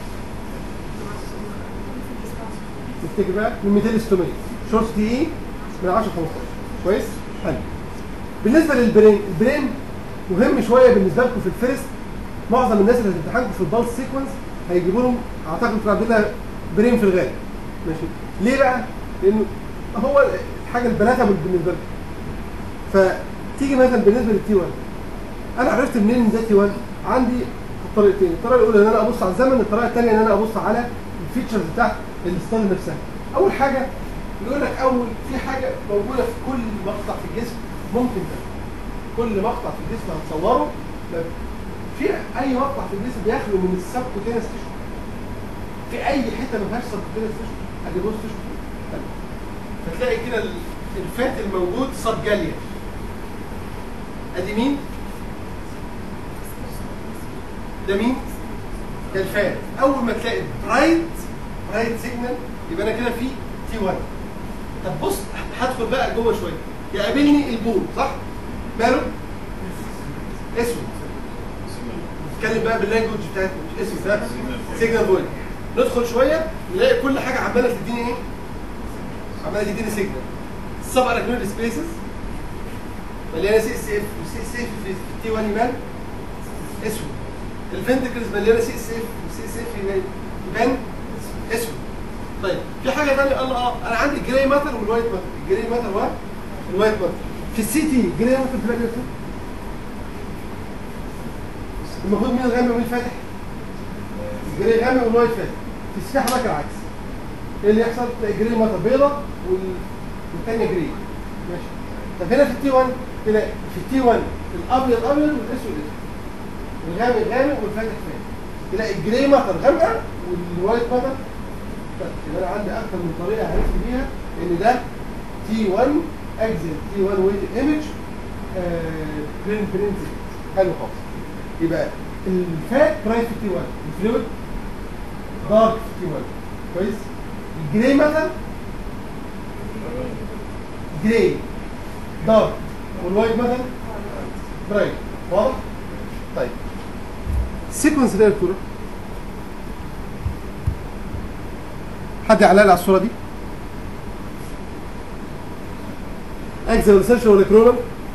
تفتكر بقى من 200 ل 600 شورت تي اي من 10 15 كويس؟ حلو بالنسبه للبرين البرين مهم شويه بالنسبه لكم في الفيرست معظم الناس اللي هتمتحنكم في البالس سيكونس هيجيبوا لهم اعتقد في عندنا برين في الغالب ماشي ليه بقى؟ لانه هو الحاجه البلاتابل بالنسبه لكم فتيجي مثلا بالنسبه للتي 1 انا عرفت منين ان ده تي 1 عندي طريقتين الطريقه الاولى ان انا ابص على الزمن الطريقه الثانيه ان انا ابص على الفيتشرز بتاعت الستار نفسها اول حاجه يقول لك اول في حاجه موجوده في كل مقطع في الجسم ممكن ده كل مقطع في الجسم هتصوره في اي مقطع في الجسم بيخلو من السبكوتينس تيشو في اي حته ما فيهاش سبكوتينس تيشو ادي بص تيشو فتلاقي كده ال- الفات الموجود سب جاليا ادي مين؟ ده مين؟ ده الفات اول ما تلاقي برايت برايت سيجنال يبقى انا كده في تي 1 طب بص هدخل بقى جوه شويه يقابلني البول صح؟ ماله؟ اسود نتكلم بقى باللانجوج بتاعتنا مش اسود ده سيجنال بوينت ندخل شويه نلاقي كل حاجه عماله تديني ايه؟ عماله تديني سيجنال السب اراكنويد سبيسز مليانه سي اس اف وسي اس اف في تي 1 يبان اسود الفنتكلز مليانه سي اس اف وسي اس اف يبان يبان اسود طيب في حاجه ثانيه قال اه انا عندي جراي ماتر والوايت ماتر الجراي ماتر والوايت ماتر في السي تي جراي ماتر تلاقي اسود المفروض مين الغامق ومين الفاتح؟ الجراي غامق والوايت فاتح في السي حضرتك العكس ايه اللي يحصل؟ تلاقي الجراي ماتر بيضه وال... والثانيه جراي ماشي طب هنا في التي 1 تلاقي في التي 1 الابيض ابيض والاسود اسود الغامق غامق والفاتح فاتح تلاقي الجراي ماتر غامقه والوايت ماتر طيب يبقى انا عندي اكثر من طريقه عرفت بيها ان ده تي 1 اكزل تي 1 ويت ايمج برين برين حلو خالص يبقى الفات برايت في تي 1 الفلويد دارك في تي 1 كويس الجراي مثلا جراي دارك والوايت مثلا برايت واضح؟ طيب السيكونس ده يا دكتوره حد يعلق لي على الصوره دي اكزل ولا سيرش ولا كرونر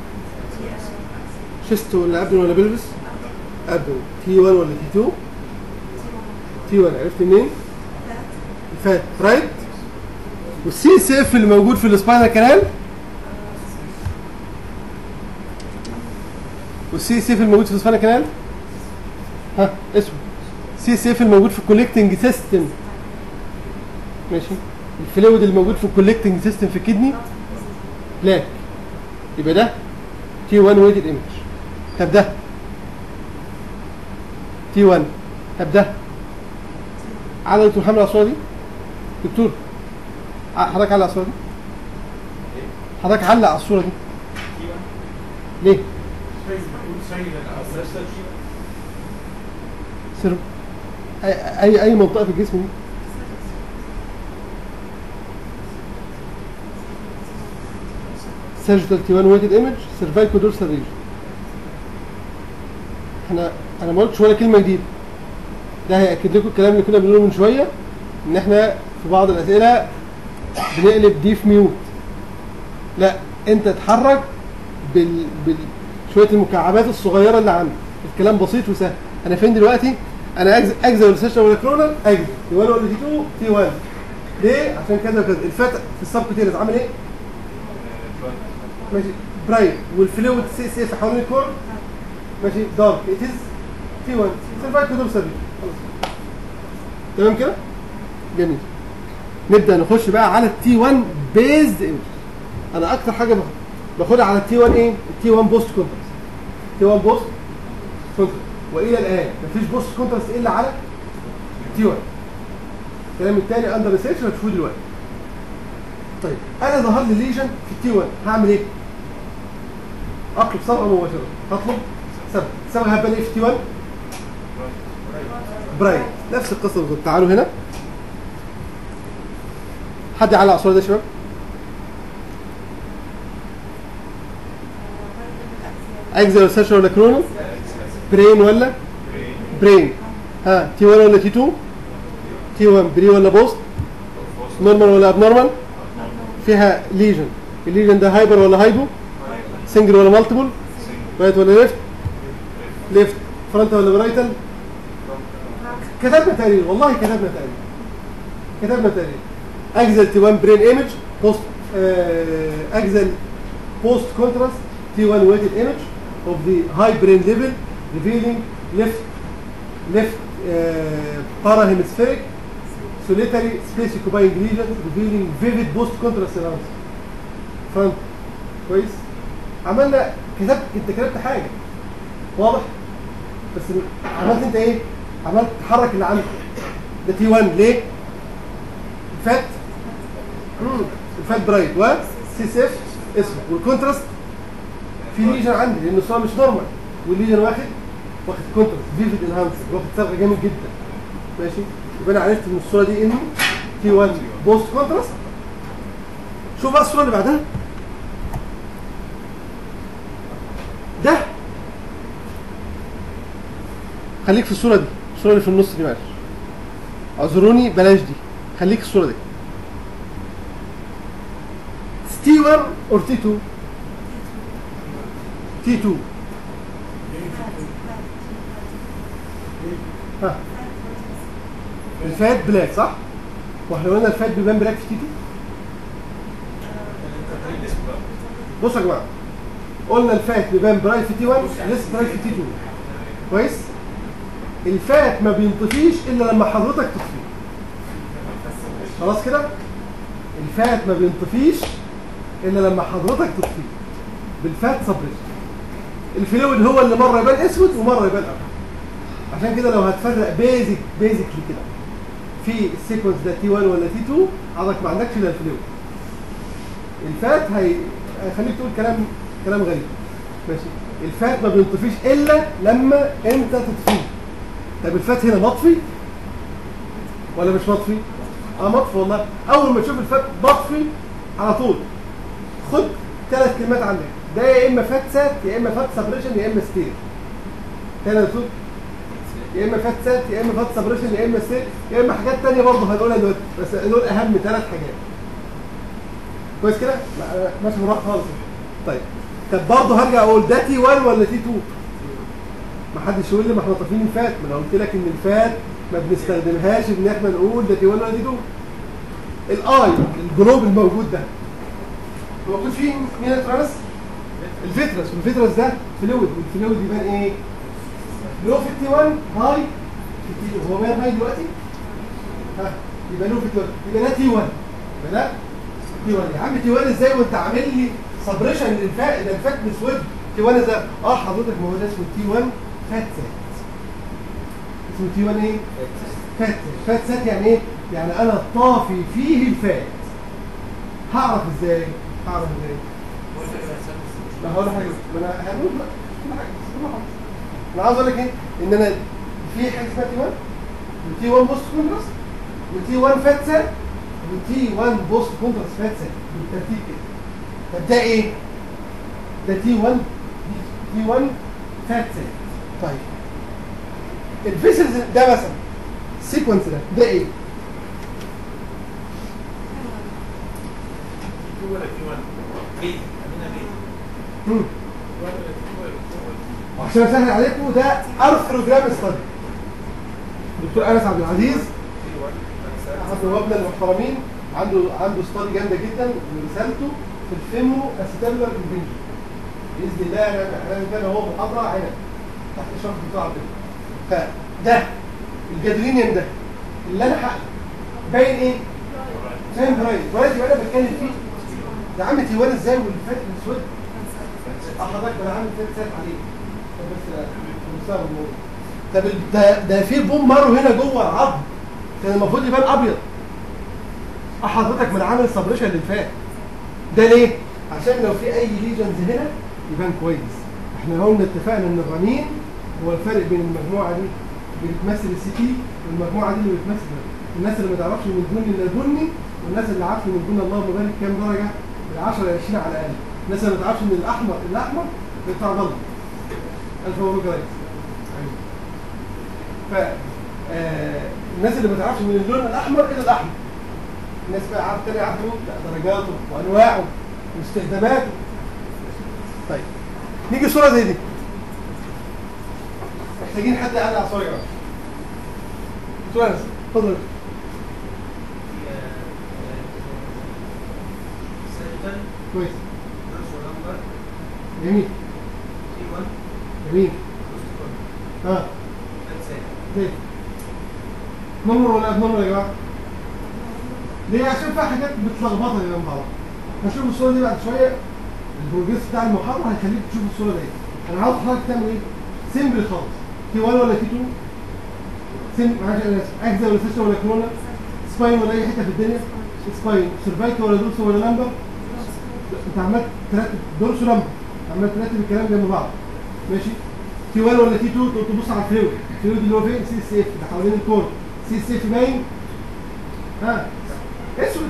شيست ولا ابدن ولا بلبس ابدن تي 1 ولا تي 2 تي 1 عرفت منين الفات رايت والسي اس اف اللي موجود في السباينال كانال والسي اس اف الموجود في السباينال كانال ها اسمه سي اس اف الموجود في الكوليكتنج سيستم ماشي الفلويد الموجود في الكوليكتنج سيستم في الكدني لا يبقى ده تي 1 ويتد ايمج طب ده تي 1 طب ده على دكتور محمد على الصوره دي دكتور ع- حضرتك علق على الصوره دي حضرتك علق على الصوره دي ليه؟ شيء بقول شيء للأساس سر اي اي, أي منطقه في الجسم دي سيرجيتال تي 1 ويتد ايمج سيرفايكو دورسال ريجن احنا انا ما قلتش ولا كلمه جديده ده هياكد لكم الكلام اللي كنا بنقوله من شويه ان احنا في بعض الاسئله بنقلب دي في ميوت لا انت اتحرك بال, بال شويه المكعبات الصغيره اللي عندك الكلام بسيط وسهل انا فين دلوقتي انا اجزء اجزء ولا سيشن ولا كرونال اجزء تي 1 ولا تي 2 تي 1 ليه عشان كذا وكذا الفتح في السبكوتينس عامل ايه ماشي برايت والفلويد سي سي في حوالين الكور ماشي دارك ات از تي 1 سيرفايكو دورسال خلاص تمام كده جميل نبدا نخش بقى على التي 1 بيزد ايمج انا اكتر حاجه باخد باخدها على التي 1 ايه التي 1 بوست كونتراست تي 1 بوست كونتراست والى الان مفيش بوست كونتراست الا على تي 1 الكلام الثاني اندر ريسيرش هتشوفوه دلوقتي طيب انا ظهر لي ليجن في التي 1 هعمل ايه؟ اطلب صبغه مباشره هطلب صبغه الصبغه هبقى ايه في تي 1 برايت نفس القصه بالظبط تعالوا هنا حد يعلق على الصوره ده يا شباب اجزا ولا سيرش ولا كرونو برين ولا برين ها تي 1 ولا تي 2 تي 1 بري ولا بوست نورمال ولا اب نورمال فيها ليجن الليجن ده هايبر ولا هايبو سنجل ولا مالتيبل رايت ولا ليفت ليفت فرونت ولا برايتال كتبنا تقرير والله كتبنا تقرير كتبنا تقرير اجزل تي 1 برين ايمج بوست اجزل بوست كونتراست تي 1 ويتد ايمج اوف ذا هاي برين ليفل revealing left left uh, parahemispheric solitary space occupying region revealing vivid post contrast enhancement فهمت كويس عملنا كتبت انت كتبت حاجه واضح بس عملت انت ايه عملت تحرك اللي عندك ده تي 1 ليه الفات مم. الفات برايت و سي سي اف اسمه والكونتراست في ليجن عندي لان الصوره مش نورمال والليجن واخد واخد كونتراست فيفيد انهانسر واخد صبغه جامد جدا ماشي يبقى انا عرفت من الصوره دي انه تي 1 بوست كونتراست شوف بقى الصوره اللي بعدها ده خليك في الصوره دي الصوره اللي في النص دي معلش اعذروني بلاش دي خليك في الصوره دي تي 1 اور تي 2 تي 2 ها الفات بلاك صح؟ واحنا قلنا الفات بيبان بلاك في تي 2 بصوا يا جماعه قلنا الفات بيبان برايت في تي 1 لسه برايت في تي 2 كويس؟ الفات ما بينطفيش الا لما حضرتك تطفيه خلاص كده؟ الفات ما بينطفيش الا لما حضرتك تطفيه بالفات سبريشن الفلويد هو اللي مره يبان اسود ومره يبان ابيض عشان كده لو هتفرق بيزك بيزكلي كده في السيكونس ده تي 1 ولا تي 2 حضرتك ما عندكش الا الفلويد الفات هي هيخليك تقول كلام كلام غريب ماشي الفات ما بينطفيش الا لما انت تطفيه طب الفات هنا مطفي ولا مش مطفي؟ اه مطفي والله اول ما تشوف الفات مطفي على طول خد ثلاث كلمات عندك ده يا اما فات سات يا اما فات سبريشن يا اما ستير تاني يا دكتور يا اما فات سات يا اما فات سبريشن يا اما ستير يا اما حاجات تانية برضه هنقولها دلوقتي بس دول اهم ثلاث حاجات كويس كده؟ لا أنا ماشي بالراحه خالص طيب طب برضه هرجع اقول ده تي 1 ولا تي 2 ما حدش يقول لي ما احنا طافين الفات ما انا قلت لك ان الفات ما بنستخدمهاش ان احنا نقول ده تي 1 ولا تي 2 الاي الجلوب الموجود ده موجود فيه مين الترانس؟ الفيترس والفيترس ده فلويد والفلويد يبان ايه؟ لو في التي 1 هاي في التي 2 هو باين هاي دلوقتي؟ ها يبقى له في التي 1 يبقى ده تي 1 يبقى ده تي 1 يا عم تي 1 ازاي وانت عامل لي سبريشن للفات ده الفات مسود تي 1 ازاي؟ اه حضرتك ما هو ده اسمه تي 1 فات سات اسمه تي 1 ايه؟ فات سات فات سات يعني ايه؟ يعني انا طافي فيه الفات هعرف ازاي؟ هعرف ازاي؟ ما هقول حاجه ما انا هنقول بقى كل حاجه بس كل حاجه انا عاوز اقول لك ايه ان انا في حاجه اسمها تي 1 وتي 1 بوست كونتراست وتي 1 فات سيل وتي 1 بوست كونتراست فات سيل بالترتيب كده طب ده ايه؟ ده تي 1 تي 1 فات سيل طيب الفيسلز ده مثلا السيكونس ده ده ايه؟ في ولا في ولا بيت عندنا بيت مم. ولا في ولا في ولا وعشان اسهل عليكم ده ارثروجرام ستادي دكتور انس عبد العزيز في ولا احد نوابنا المحترمين عنده عنده ستادي جامده جدا ورسالته في الفيمو استابلر انفنجن باذن الله انا انا كان هو محاضره هنا تحت اشراف الدكتور عبد الله فده الجادرينيوم ده اللي انا حقق باين ايه؟ باين برايت برايت يبقى انا بتكلم فيه ده عم تيوان ازاي والفات الاسود حضرتك انا عامل فات سات عليه طب بس مستوعب الموضوع طب ال- ده ده في بوم مارو هنا جوه العظم كان المفروض يبان ابيض اه حضرتك من عامل سبريشن للفات ده ليه؟ عشان لو في اي ليجنز هنا يبان كويس احنا قلنا اتفقنا ان الرنين هو الفرق بين المجموعه دي اللي بتمثل السي تي والمجموعه دي اللي بتمثل الناس اللي ما تعرفش من البني الا البني والناس اللي عارفه من البني اللهم بارك كام درجه؟ من 10 ل 20 على الاقل الناس اللي ما تعرفش من الاحمر الاحمر بتاع ضلمه الف مبروك يا ريس ف آه، الناس اللي ما تعرفش من اللون الاحمر الى الاحمر الناس بقى عارفه تاني عارفه لا، درجاته وانواعه واستخداماته طيب نيجي صوره زي دي محتاجين حد يعلق صوره يا جماعه صوره بس اتفضل سيرتن كويس نفس نمبر جميل تي 1 جميل بوست كون ها ذاتس ات ليه؟ نمر ولا ابنمر يا جماعه؟ ليه؟ عشان فيها حاجات متلخبطه جنب بعض. هنشوف الصوره دي بعد شويه البروجريس بتاع المحاضره هيخليك تشوف الصوره دي. انا عاوز حضرتك تعمل ايه؟ سيمبل خالص. تي 1 ولا تي 2 سيم معلش انا اسف اجزاء ولا سيشن ولا كورونا سباين ولا اي حته في الدنيا سباين سيرفايكا ولا دورس ولا لامبر انت عمال ترتب دورس ولامبر عمال ترتب الكلام جنب بعض ماشي تي 1 ولا تي 2 تقعد تبص على الفلويد الفلويد اللي هو فين سي اس اف اللي حوالين الكور سي اس اف باين ها اسود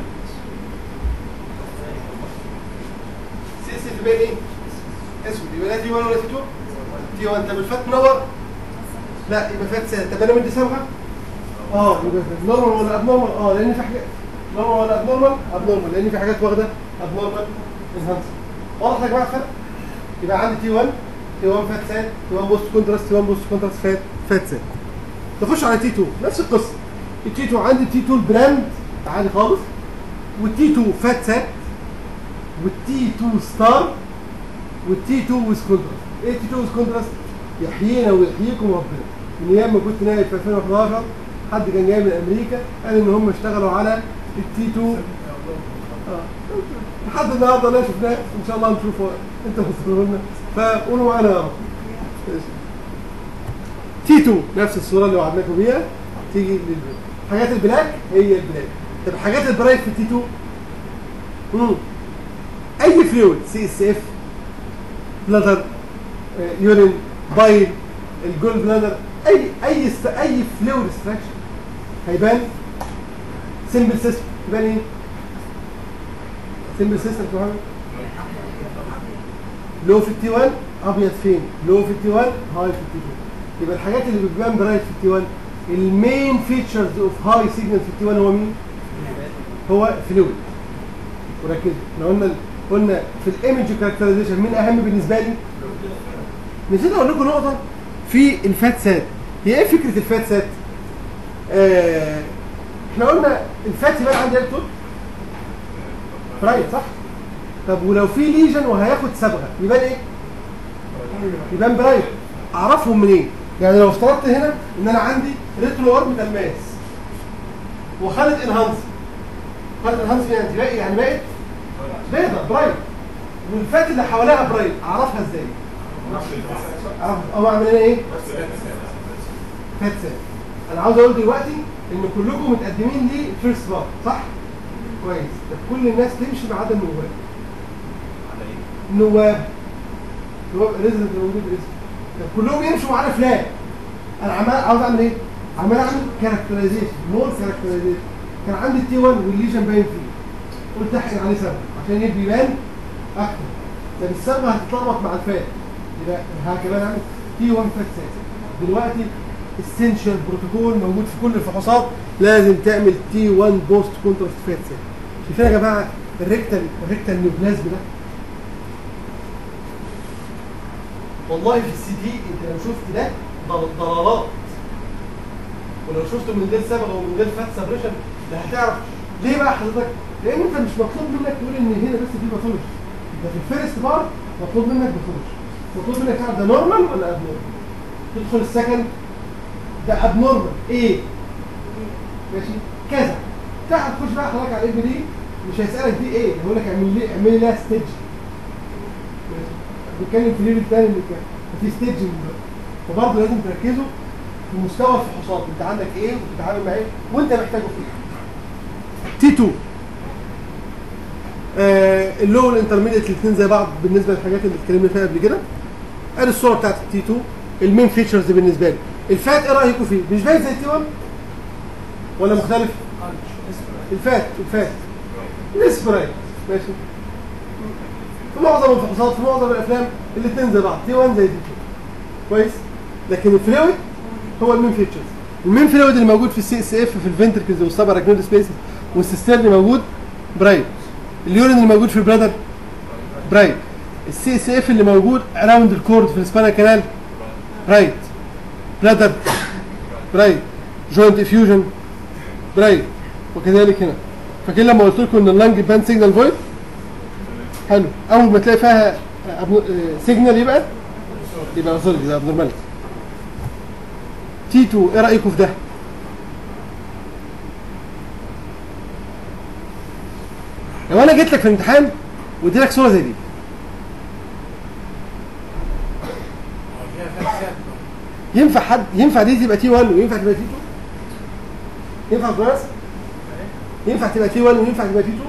سي اس اف باين ايه اسود يبقى ده تي 1 ولا تي 2 تي 1 طب الفات منور لا يبقى فات سنه طب انا مدي صبغه اه يبقى نورمال ولا ابنورمال اه لان في حاجات نورمال ولا ابنورمال ابنورمال لان في حاجات واخده ابنورمال انهانس واضح يا جماعه الفرق يبقى عندي تي 1 تي 1 فات سات تي 1 بوست كونتراست تي 1 بوست كونتراست فات فات سات نخش على تي 2 نفس القصه التي 2 عندي تي 2 البراند عادي خالص والتي 2 فات سات والتي 2 ستار والتي 2 ويز كونتراست ايه تي 2 ويز كونتراست يحيينا ويحييكم ربنا من ايام ما كنت نايم في 2011 حد كان جاي من امريكا قال ان هم اشتغلوا على التي 2 اه لحد النهارده لا شفناه ان شاء الله نشوفه انت بتصوره لنا فقولوا معانا يا رب تي 2 نفس الصوره اللي وعدناكم بيها تيجي للبلاك حاجات البلاك هي البلاك طب حاجات البرايت في تي 2 امم اي فلويد سي اس اف بلادر يورين بايل الجول بلادر اي اي است... اي فلويد استراكشن هيبان سمبل سيستم يبان ايه؟ سمبل سيستم يا محمد لو في التي 1 ابيض فين؟ لو في التي 1 هاي في التي 2 يبقى الحاجات اللي بتبان برايت في التي 1 المين فيتشرز اوف هاي سيجنال في التي 1 هو مين؟ هو فلويد وركزوا احنا قلنا قلنا في الايمج كاركترايزيشن مين اهم بالنسبه لي؟ نسيت اقول لكم نقطه في الفات سات هي ايه فكره الفات سات؟ آه احنا قلنا الفات يبان عندي الكترون برايت صح؟ طب ولو في ليجن وهياخد صبغه يبان ايه؟ يبان برايت اعرفهم منين؟ يعني لو افترضت هنا ان انا عندي ريترو اوربيتال ماس وخدت انهانس خدت انهانس يعني بقى يعني بقت بيضه برايت والفات اللي حواليها برايت اعرفها ازاي؟ اعرف او اعمل انا ايه؟ فات سات انا عاوز اقول دلوقتي ان كلكم متقدمين لي فيرست بار صح؟ كويس طب كل الناس تمشي ما عدا النواب على ايه؟ النواب اللي هو ريزنت اللي موجود ريزنت طب كلهم يمشوا معانا فلات انا عمال عاوز اعمل ايه؟ عمال اعمل كاركترايزيشن مور كاركترايزيشن كان عندي تي 1 والليجن باين فيه قلت احقن عليه صبغه عشان يبقى يبان اكتر طب الصبغه هتتلخبط مع الفات يبقى هكذا نعمل تي 1 فات سات دلوقتي اسينشال بروتوكول موجود في كل الفحوصات لازم تعمل تي 1 بوست كونتراست فات سات شايفين يا جماعه الريكتال الريكتال نيوبلازم ده والله في السي دي انت لو شفت ده ضل- ضلالات ولو شفته من غير صبغه ومن غير فات سبريشن ده هتعرف ليه بقى حضرتك؟ لان انت مش مطلوب منك تقول ان هنا بس في باثولوجي ده في الفيرست بار مطلوب منك باثولوجي مطلوب منك تعرف ده نورمال ولا ابنورمال تدخل السكند ده ابنورمال ايه؟ ماشي كذا تعال تخش بقى حضرتك على الابن دي مش هيسالك دي ايه هيقول لك اعمل لي اعمل لي لها ستيج بيتكلم في ليفل تاني اللي كان في ستيجنج فبرضه لازم تركزوا في مستوى الفحوصات انت عندك ايه وبتتعامل مع ايه وانت محتاجه في ايه تي 2 آه اللو والانترميديت الاثنين زي بعض بالنسبه للحاجات اللي اتكلمنا فيها قبل كده ادي الصوره بتاعت التي 2 المين فيتشرز بالنسبه لي الفات ايه رايكم فيه مش باين زي التي 1 ولا مختلف الفات الفات الاسبراي ماشي في معظم الفحوصات في معظم الافلام الاثنين زي بعض تي 1 زي تي 2 كويس لكن الفلويد هو المين فيتشرز المين فلويد اللي موجود في السي اس اف في الفنتركلز والسبر اكنود سبيسز والسيستير اللي موجود برايت اليورين اللي موجود في البلادر برايت السي اس اف اللي موجود اراوند الكورد في السبانا كانال برايت بلادر برايت جوينت افيوجن برايت وكذلك هنا فاكرين لما قلت لكم ان اللنج بان سيجنال فويد حلو اول ما تلاقي فيها سيجنال يبقى يبقى سوري ده ابنورماليتي تي 2 ايه رايكم في ده؟ لو انا جيت لك في الامتحان وادي لك صوره زي دي فيها فات ينفع حد ينفع دي تبقى تي 1 وينفع تبقى تي 2 ينفع كويس ينفع تبقى تي 1 وينفع تبقى تي 2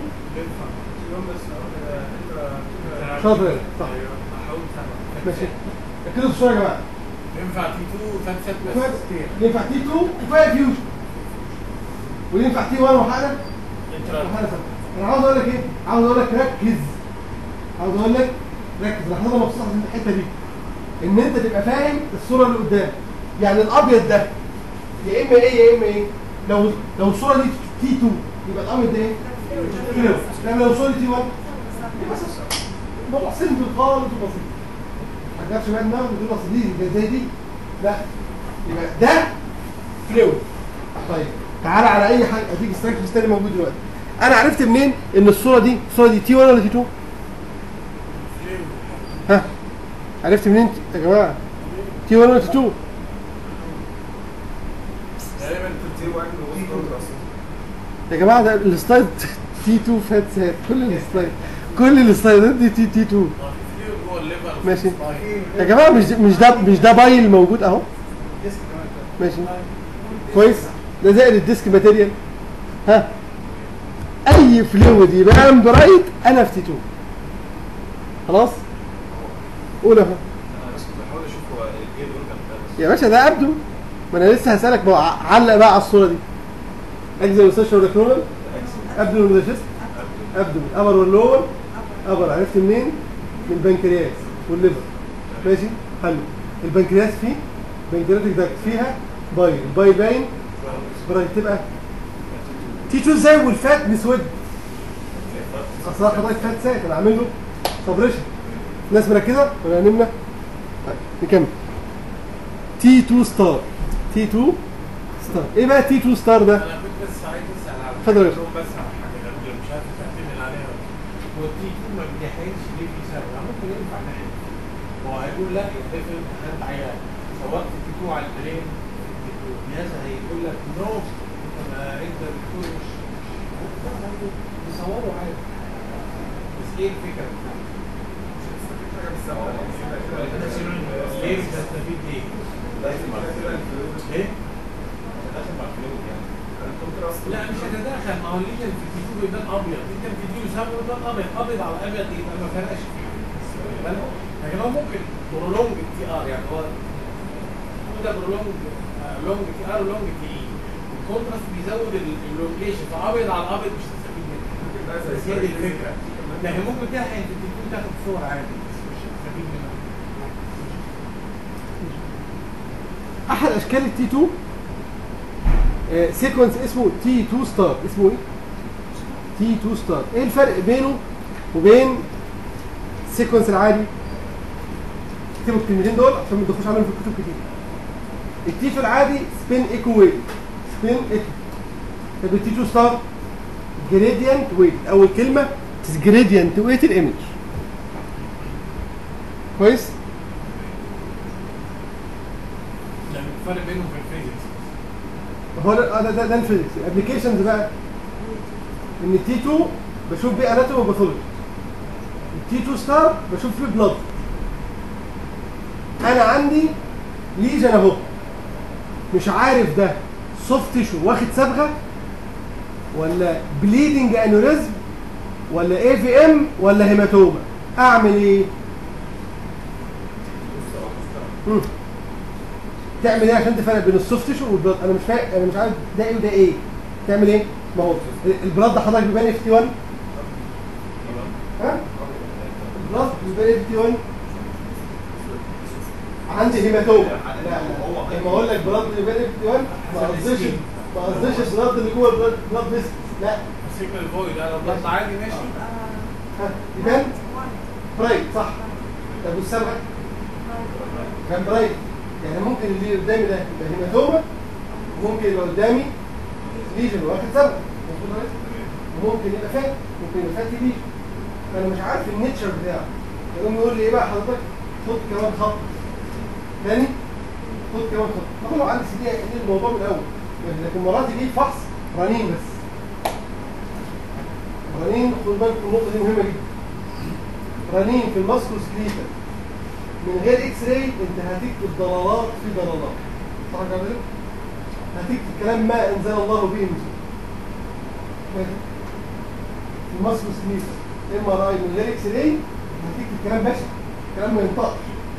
شاطر صح ماشي ركزوا في الصوره يا جماعه ينفع تي 2 فات سات بس كويس ينفع تي 2 وفيها فيوجن وينفع تي 1 وحاجه وحاجه ثانيه انا عاوز اقول لك ايه عاوز اقول لك ركز عاوز اقول لك ركز انا حضرتك مبسوط من الحته دي ان انت تبقى فاهم الصوره اللي قدام يعني الابيض ده يا اما ايه يا اما ايه لو لو الصوره دي تي 2 يبقى الابيض ده ايه فلويد لكن لو الصوره دي تي 1 يبقى صفر موضوع سيمبل خالص وبسيط ما تجيبش بقى دماغك وتقول اصل دي يبقى زي دي لا يبقى ده فلويد طيب تعالى على اي حاجه اديك ستراكشر تاني موجود دلوقتي انا عرفت منين ان الصوره دي الصوره دي تي 1 ولا تي 2 ها عرفت منين يا جماعه تي 1 ولا تي 2 تقريبا تي 1 يا جماعه ده السلايد تي 2 فات سات كل السلايد كل السلايدات دي تي تي 2 جوه الليفر ماشي. يا جماعه مش مش ده مش ده بايل موجود اهو ماشي كويس ده زائد الديسك ماتيريال ها اي فلويد يبقى امبرايت انا في تي 2 خلاص قول اهو انا بس كنت بحاول اشوف هو ايه الاورجن ده بس يا باشا ده ابدو ما انا لسه هسالك ما هو ع- علق بقى على الصوره دي اجزاء والسيشن ولا كنونال ابدو ولا شيست ابدو الابر واللور ابر عرفت منين من البنكرياس والليفر ماشي حلو البنكرياس فيه بنكرياتيك داكت فيها بايل البايل باين برايت تبقى تي 2 ازاي والفات مسود اصل أنا حضرتك فات ساكن انا عامل له سبريشن الناس مركزه ولا نمنا طيب نكمل تي 2 ستار تي 2 ستار ايه بقى تي 2 ستار ده انا كنت بس عايز اسال على اتفضل يا باشا. حاجة، بس على حاجه غريبة مش عارف تعتمد عليها ولا لا. هو التي 2 ما بيجهزش ليه في سبب يعني ممكن ينفع ناحيه هو هيقول لا يبقى في امتحانات عيان سواء في تي 2 على البرين الجهاز هيقول لك نو انت ما انت بتقول مش مش- بيصوروا عادي بس ايه الفكره؟ ليه بتستفيد ايه؟ ايه؟ لا مش هتدخل ما هو الليجن في الفيديو بيبان ابيض انت في الفيديو سابق بيبان ابيض ابيض على ابيض يبقى ما فرقش فيه واخد بالك؟ لكن هو ممكن برولونج تي ار يعني هو ده برولونج لونج تي ار ولونج تي اي الكونتراست بيزود اللونجيشن فابيض على الابيض مش هتستفيد منه بس هي دي الفكره لكن ممكن تلحق في التليفون تاخد صور عادي بس مش هتستفيد منها احد اشكال التي 2 سيكونس اسمه تي 2 ستار اسمه ايه؟ تي 2 ستار ايه الفرق بينه وبين السيكونس العادي؟ اكتبوا الكلمتين دول عشان ما تدخلوش عليهم في الكتب كتير التي في العادي سبين ايكو ويت سبين ايكو طب التي 2 ستار جريدينت ويت اول كلمه جريدينت ويت الايمج كويس؟ لان الفرق بينهم في الفيزيكس هو ده ده ده, ده الفيزيكس الابلكيشنز بقى ان التي 2 بشوف بيه اناتومي وباثولوجي التي 2 ستار بشوف فيه بلاد انا عندي ليجن اهو مش عارف ده سوفت تيشو واخد صبغه ولا بليدنج انوريزم ولا اي في ام ولا هيماتوما اعمل ايه؟ مم. تعمل ايه عشان تفرق بين السوفت تيشو والبلاد انا مش فاهم انا مش عارف ده ايه وده ايه تعمل ايه ما هو البلاد ده حضرتك بيبان اف تي 1 ها البلاد بيبان اف تي 1 عندي هيماتوما لا لا لما اقول لك بلاد بيبان اف تي 1 ما قصديش ما قصديش البلاد اللي جوه البلاد بلاد بس لا سيجنال فويد انا لو ضغط عادي ماشي ها يبان برايت صح طب والسبعه كان برايت يعني ممكن اللي قدامي ده يبقى هيماتوما وممكن يبقى قدامي ليجن واخد سبب مظبوط يا ريس؟ وممكن يبقى فات ممكن يبقى فاتي ليجن فانا مش عارف النيتشر بتاعه يقوم يقول لي ايه بقى حضرتك خد كمان خط تاني خد كمان خط ما هو عندي سي دي الموضوع من الاول لكن مرات يجي فحص رنين بس رنين خد بالك من النقطه دي مهمه جدا رنين في الماسكو سكليتال من غير اكس راي انت هتكتب ضلالات في ضلالات صح كده هتكتب كلام ما انزل الله به من سلطان. ماشي في الماسكو سكليتال ام ار اي من غير اكس راي هتكتب كلام بشع كلام ما ينطقش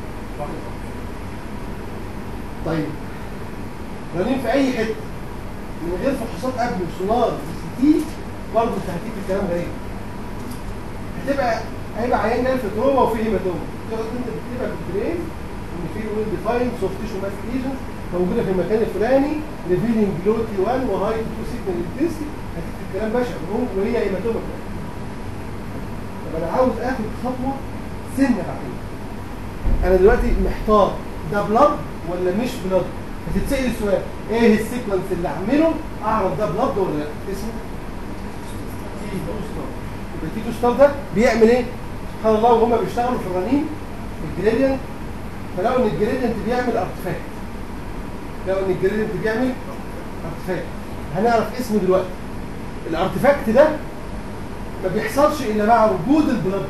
طيب رنين في اي حته من غير فحوصات قبل سونار سي تي برضه انت هتكتب كلام غريب هتبقى هيبقى عيان جاي في تروما وفي هيماتوما تقعد انت بتكتبها في البرين ان في ويل ديفاين سوفت تيشو ماس ليجنز موجوده في المكان الفلاني ريفيلينج لو تي 1 وهاي تو سيجنال انتنسيتي هتكتب كلام بشع وهو- وهي هيماتوما كمان. طب انا عاوز اخد خطوه سنه بعدين انا دلوقتي محتار ده بلاد ولا مش بلاد هتتسال السؤال ايه السيكونس اللي اعمله اعرف ده بلاد ولا لا اسمه تي 2 ستار يبقى التي 2 ستار ده بيعمل ايه سبحان الله وهم بيشتغلوا في الرنين الجريدينت فلقوا ان الجريدينت بيعمل ارتفاكت لقوا ان الجريدينت بيعمل ارتفاكت هنعرف اسمه دلوقتي الارتفاكت ده ما بيحصلش الا مع وجود البلد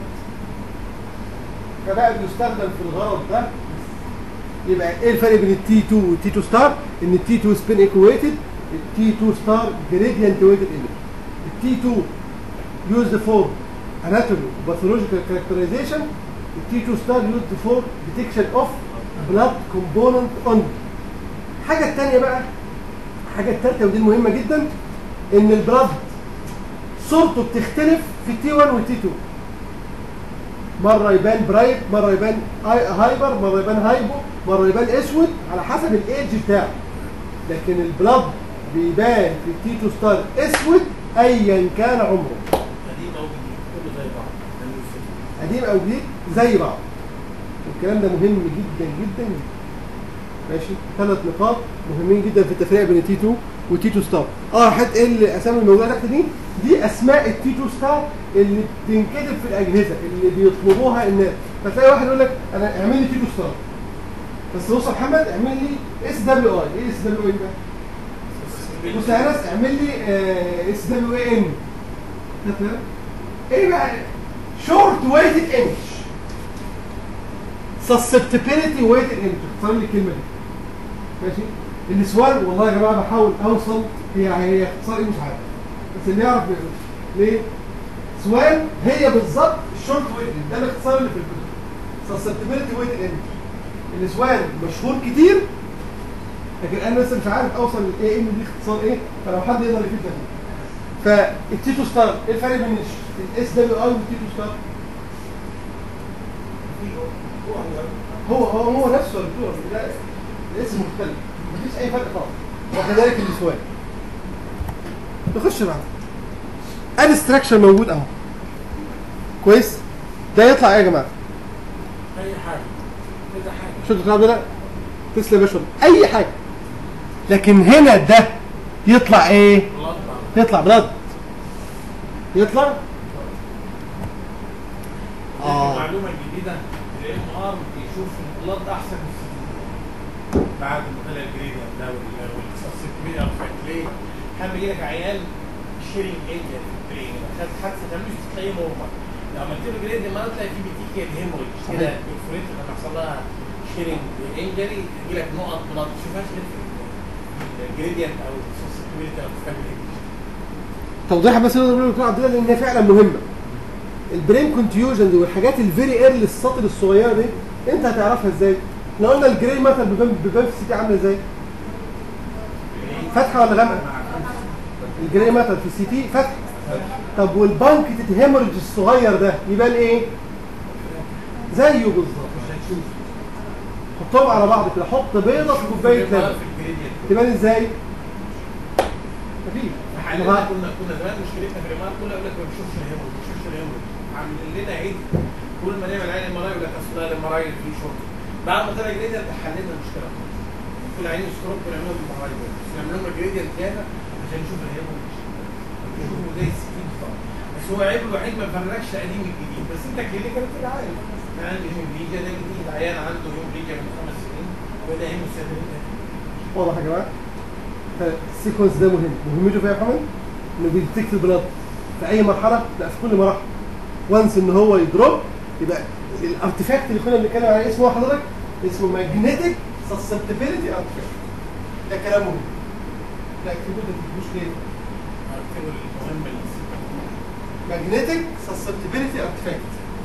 فبقى بيستخدم في الغرض ده يبقى ايه الفرق بين التي 2 والتي 2 ستار ان التي 2 سبين ايكويتد التي 2 ستار جريدينت ويتد ايمج التي 2 used for anatomy pathological characterization the T2 star used for detection of blood component only الحاجة التانية بقى الحاجة التالتة ودي المهمة جدا ان البلاد صورته بتختلف في التي 1 والتي 2 مرة يبان برايت مرة يبان هاي- هايبر مرة يبان هايبو مرة يبان اسود على حسب الايدج بتاعه لكن البلاد بيبان في التي 2 ستار اسود ايا كان عمره قديم او جديد كله زي بعض ده اللي الفكرة. قديم او جديد زي بعض الكلام ده مهم جدا جدا جدا ماشي ثلاث نقاط مهمين جدا في التفريق بين التي 2 والتي 2 ستار اه حتى ايه الاسامي الموجوده تحت دي دي اسماء التي 2 ستار اللي بتنكتب في الاجهزه اللي بيطلبوها الناس فتلاقي واحد يقول لك انا اعمل لي تي 2 ستار بس بص يا محمد اعمل لي اس دبليو اي ايه اس دبليو اي ده؟ بص يا انس اعمل لي اس دبليو اي ان ايه بقى شورت ويتد ايمج susceptibility weighted image اختصار لي الكلمه دي ماشي السؤال والله يا جماعه بحاول اوصل هي هي اختصار ايه مش عارف بس اللي يعرف يقول ليه؟ سؤال هي بالظبط الشورت ويتد ده الاختصار اللي في الكتب susceptibility weighted image الاسوان مشهور كتير لكن انا لسه مش عارف اوصل الاي ام دي اختصار ايه فلو حد يقدر يفيدنا فيه فالتيتو ستار ايه الفرق بين الاس دبليو اي والتيتو ستار؟ هو هو هو نفسه يا دكتور لا الاسم مختلف مفيش اي فرق خالص وكذلك الاسوان نخش بعد الستراكشر موجود اهو كويس ده يطلع ايه يا جماعه اي حاجه كده حاجه شو الكلام ده لا تسلم يا باشا اي حاجه لكن هنا ده يطلع ايه الله يطلع بلاد يطلع اه اه المعلومه الجديده الام ار بيشوف البلاد احسن من السي بعد ما طلع الجريدينت ده والسبسيكوير افكت ليه؟ كان بيجي لك عيال شيرنج انجل في البرين خد حادثه كان مش تلاقيه نورمال لو عملت له جريدينت ما تلاقي فيه بتيجي الهيموريج كده صحيح. الفريت لما يحصل لها شيرنج انجري يجي لك نقط بلاد ما تشوفهاش غير في الجريدينت او السبسيكوير افكت توضيحها بس نقدر نقول للدكتور عبد الله لان هي فعلا مهمه البرين كونتيوجنز والحاجات الفيري ايرلي السطر الصغيره دي انت هتعرفها ازاي؟ احنا قلنا الجراي مثلا بيبان بيبان في السي تي عامله ازاي؟ فاتحه ولا غامقه؟ الجراي مثلا في السي تي فاتحه طب والبانكتد هيموريج الصغير ده يبان ايه؟ زيه بالظبط حطهم على بعض كده حط بيضه في كوبايه لبن في الجريدينت تبان ازاي؟ مفيش حاليا كنا كنا زمان مشكلتنا في الامارات كلها يقول لك ما بيشوفش الهيموريج ما بيشوفش الهيموريج عاملين لنا عيد كل ما نعمل عين المرايه يقول لك اصل ده المرايه في شرط بعد ما طلع جريدينت حلينا المشكله كل عينين ستروك بنعملهم بالمرايه بس نعمل لهم جريدينت زياده عشان نشوف الهيموريج نشوفه زي السكين طبعا بس هو عيبه الوحيد ما فرقش القديم من الجديد بس انت كلينيكال بتبقى عارف انا عندي هيموريجيا ده جديد عيان عنده هيموريجيا من خمس سنين وده هيموسيدرين واضح يا جماعه فالسيكونس ده مهم مهمته فيها يا محمد انه بيديتكت البلاد في اي مرحله لا في كل مراحل وانس ان هو يدروب يبقى الارتفاكت اللي كنا بنتكلم عليه اسمه إيه حضرتك اسمه ماجنتيك سسبتبيليتي ارتفاكت ده كلام مهم لا اكتبوه ده تكتبوش ليه المهم اللي ماجنتيك سسبتبيليتي ارتفاكت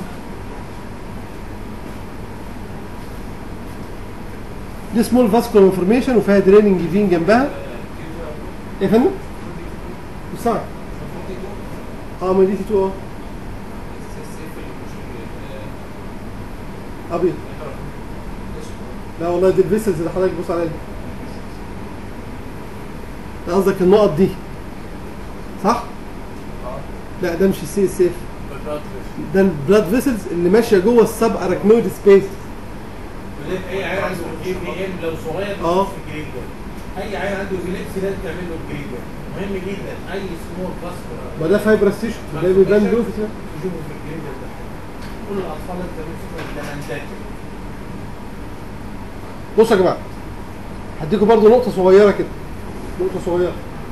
دي سمول فاسكولار انفورميشن وفيها دريننج فين جنبها ايه يا فندم؟ مش سامع اه ما دي تي 2 اه ابيض لا والله دي الفيسلز اللي حضرتك بص عليها دي. ده قصدك النقط دي صح؟ لا ده مش السي اس اف ده البلاد فيسلز اللي ماشيه جوه السب اراكنويد سبيس ولذلك اي عيان عنده جي بي ام لو صغير اه. في الجريد ده اي عيان عنده ابيليبسي لازم تعمل له الجريد ده مهم جدا اي سمول فاسكولار ما ده فايبرس تيشو ده بيبان له في تشوفه في الجريد ده كل الاطفال لازم تعمل له الدمنتات بصوا يا جماعه هديكم برضو نقطه صغيره كده نقطه صغيره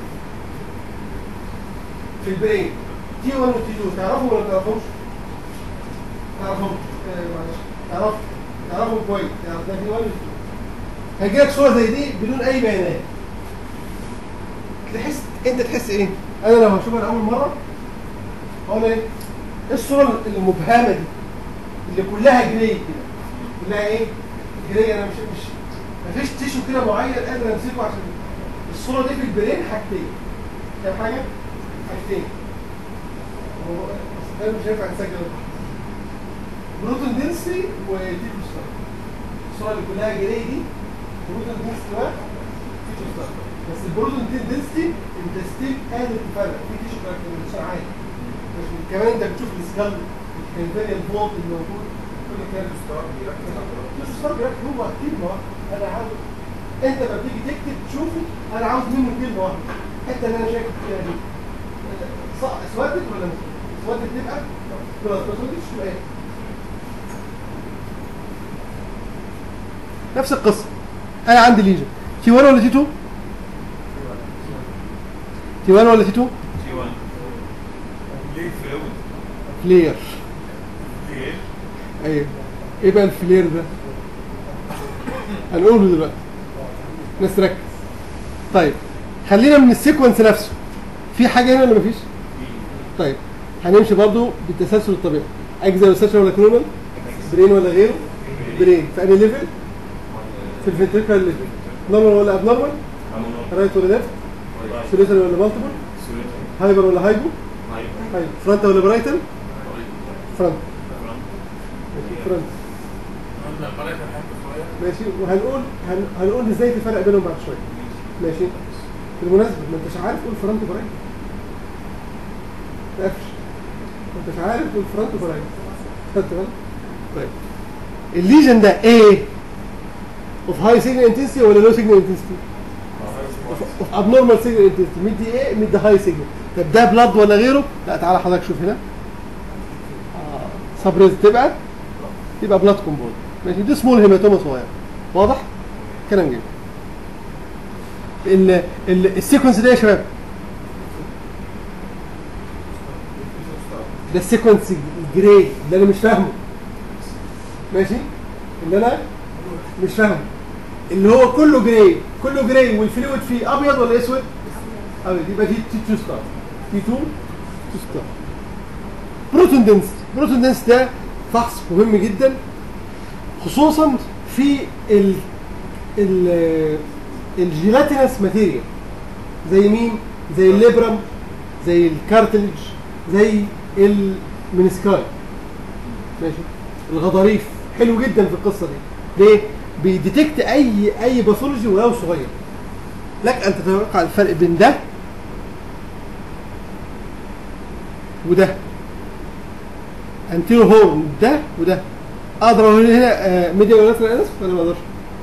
في البرين تي 1 وتي 2 تعرفوا ولا ما تعرفوش؟ تعرفهم آه، معلش تعرفوا تعرفوا كويس تعرف ده تي 1 وتي 2 هيجي لك صوره زي دي بدون اي بيانات تحس انت تحس ايه؟ انا لو هشوفها لاول مره اقول ايه؟ ايه الصوره المبهمه دي اللي كلها جراي كده كلها ايه؟ جراي انا مش مش مفيش تيشو كده معين قادر امسكه عشان الصوره دي في البرين حاجتين كام حاجه؟ حاجتين هو بس ده مش هينفع نسجل بروتون دنسي وتيتو ستار الصوره اللي كلها جراي دي بروتون دنسي واحد تيتو ستار بس البروتون دنسي انت ستيل قادر تفرق في تيشو كاركترستيشن عادي مش كمان انت بتشوف السكال الكالفيريال فولت الموجود كل الكلام بس الستار بيركز هو كلمه واحده انا عاوز انت لما بتيجي تكتب تشوفه انا عاوز منه كلمه واحده الحته اللي انا شايف فيها دي صح اسودت ولا مش اسودت تبقى خلاص ما اسودتش تبقى ايه نفس القصه انا عندي ليجن تي 1 ولا تي 2 تي 1 ولا تي 2 تي 1 ليه فلويد فلير ليه ايوه ايه بقى الفلير ده هنقوله دلوقتي ناس ركز طيب خلينا من السيكونس نفسه في حاجه هنا ولا مفيش طيب هنمشي برضو بالتسلسل الطبيعي اجزاء ولا ساتشر ولا كلونال برين ولا غيره برين في انهي ليفل في الفنتريكال ليفل نورمال ولا اب نورمال رايت ولا ليفت سوليتر ولا مالتيبل هايبر ولا هايبو هايبو فرونت ولا برايتل فرونت فرونت قلنا قريت الحمد شويه ماشي وهنقول هن... هنقول ازاي تفرق بينهم بعد شويه ماشي بالمناسبه ما انتش عارف تقول فرونت برايت ما قفش ما انتش عارف تقول فرونت برايت خدت بالك طيب الليجن ده ايه اوف هاي سيجنال انتنسيتي ولا لو سيجنال انتنسيتي اوف ابنورمال سيجنال انتنسيتي ميد دي ايه ميد هاي سيجنال طب ده بلاد ولا غيره لا تعالى حضرتك شوف هنا سبريز تبقى يبقى بلاد كومبوند ماشي دي سمول هيماتوما صغير واضح كلام جميل ال ال السيكونس ده يا شباب ده السيكونس الجراي اللي انا مش فاهمه ماشي اللي انا مش فاهمه اللي هو كله جراي كله جراي والفلويد فيه ابيض ولا اسود ابيض يبقى دي تي 2 ستار تي 2 2 ستار بروتون دنس بروتون دنس ده فحص مهم جدا خصوصا في ال ال الجيلاتينس ماتيريال زي مين زي الليبرم زي الكارتلج زي المنسكاي ماشي الغضاريف حلو جدا في القصه دي ليه بيديتكت اي اي باثولوجي ولو صغير لك ان تتوقع الفرق بين ده وده انتيرو هورن ده وده اقدر اقول هنا ميديا ولا لاترال انس ولا ما اقدرش؟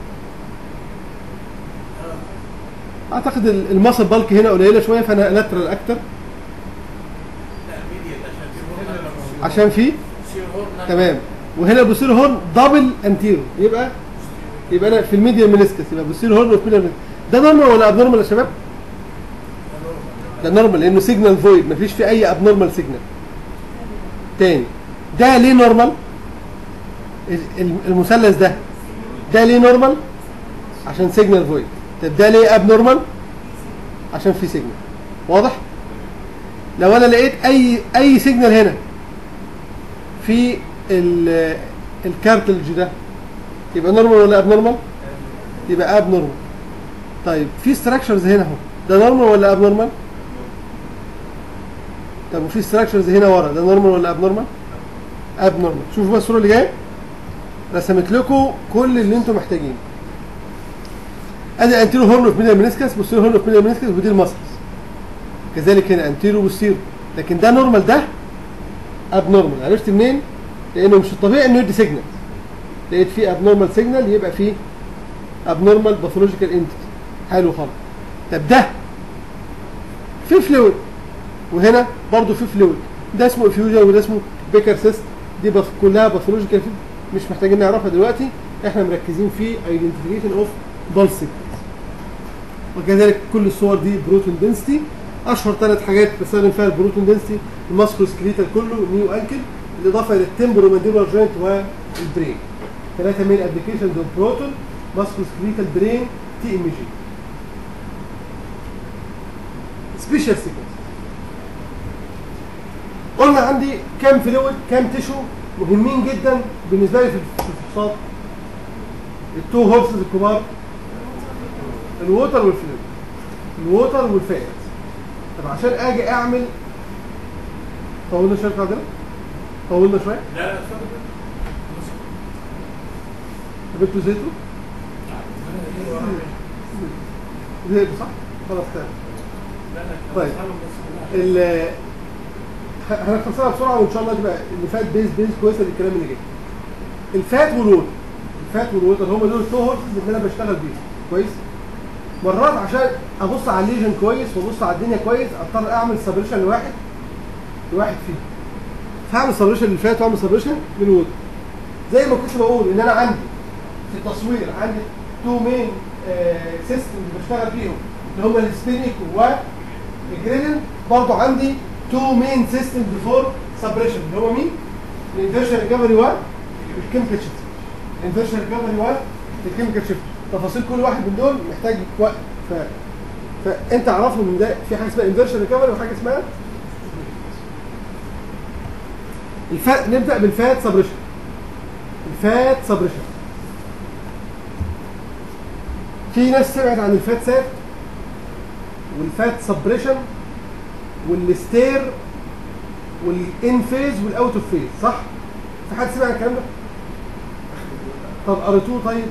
اعتقد ال- الماسل بالك هنا قليله شويه فانا لاترال اكتر لا ميديا عشان في هورن عشان في سير هورن تمام وهنا بوستير هورن دبل انتيرو يبقى يبقى انا في الميديا مينيسكس يبقى بوستير هورن وفي ميديا ده نورمال ولا ابنورمال يا شباب؟ ده نورمال لانه سيجنال فويد مفيش فيه اي ابنورمال سيجنال تاني ده ليه نورمال؟ ال- ال- المثلث ده ده ليه نورمال؟ عشان سيجنال فويد طب ده ليه اب نورمال؟ عشان في سيجنال واضح؟ لو انا لقيت اي اي سيجنال هنا في ال- الكارتلج ده يبقى نورمال ولا اب نورمال؟ يبقى اب نورمال طيب في ستراكشرز هنا اهو ده نورمال ولا اب نورمال؟ طب وفي ستراكشرز هنا ورا ده نورمال ولا اب نورمال؟ اب نورمال شوفوا بقى الصوره اللي جايه رسمت لكم كل اللي انتم محتاجينه ادي انتيرو هورن اوف ميديال منسكس بوستيرو هورن اوف ميديال منسكس ودي المسلز كذلك هنا انتيرو بوستيرو لكن ده نورمال ده اب نورمال عرفت منين؟ لانه مش الطبيعي انه يدي سيجنال لقيت فيه اب نورمال سيجنال يبقى فيه اب نورمال باثولوجيكال انتيتي حلو خالص طب ده في فلويد وهنا برضه في فلويد ده اسمه افيوجن وده اسمه بيكر سيست دي بف كلها باثولوجيكال مش محتاجين نعرفها دلوقتي احنا مركزين في ايدنتيفيكيشن اوف بالسيك وكذلك كل الصور دي بروتون دنسيتي اشهر ثلاث حاجات بستخدم فيها البروتون دنسيتي الماسكو سكريتال كله نيو انكل بالاضافه للتمبرو مانديبولار جوينت والبرين ثلاثه مين ابلكيشنز اوف بروتون ماسكو سكريتال برين تي ام جي سبيشال سيكونس قلنا عندي كام فلويد كام تيشو مهمين جدا بالنسبه لي في الفحوصات التو هورسز الكبار الووتر والفلويد الووتر والفات طب عشان اجي اعمل طولنا شويه عندنا طولنا شويه لا لا اتفضل طب انتوا زيتوا زيتوا صح خلاص تمام لا لا طيب. ال ه- هنختصرها بسرعه وان شاء الله تبقى اللي فات بيز بيز كويسه للكلام اللي جاي. الفات والووتر الفات والووتر هم دول التو هورسز اللي انا بشتغل بيهم كويس؟ مرات عشان ابص على الليجن كويس وابص على الدنيا كويس اضطر اعمل سبريشن لواحد لواحد فيهم. فاعمل سبريشن للفات واعمل سبريشن للووتر. زي ما كنت بقول ان انا عندي في التصوير عندي تو مين سيستم بشتغل بيهم اللي هم السبينيك والجريدن برضه عندي تو مين سيستم بيفور سبريشن اللي هو مين؟ الانفيرشن ريكفري والكيميكال شيفت الانفيرشن ريكفري والكيميكال شيفت تفاصيل كل واحد من دول محتاج وقت ف... فانت عرفهم من ده في حاجه اسمها انفيرشن ريكفري وحاجه اسمها الفات نبدا بالفات سبريشن الفات سبريشن في ناس سمعت عن الفات سات والفات سبريشن والستير والان فيز والاوت اوف فيز صح؟ في حد سمع الكلام ده؟ طب قريتوه طيب؟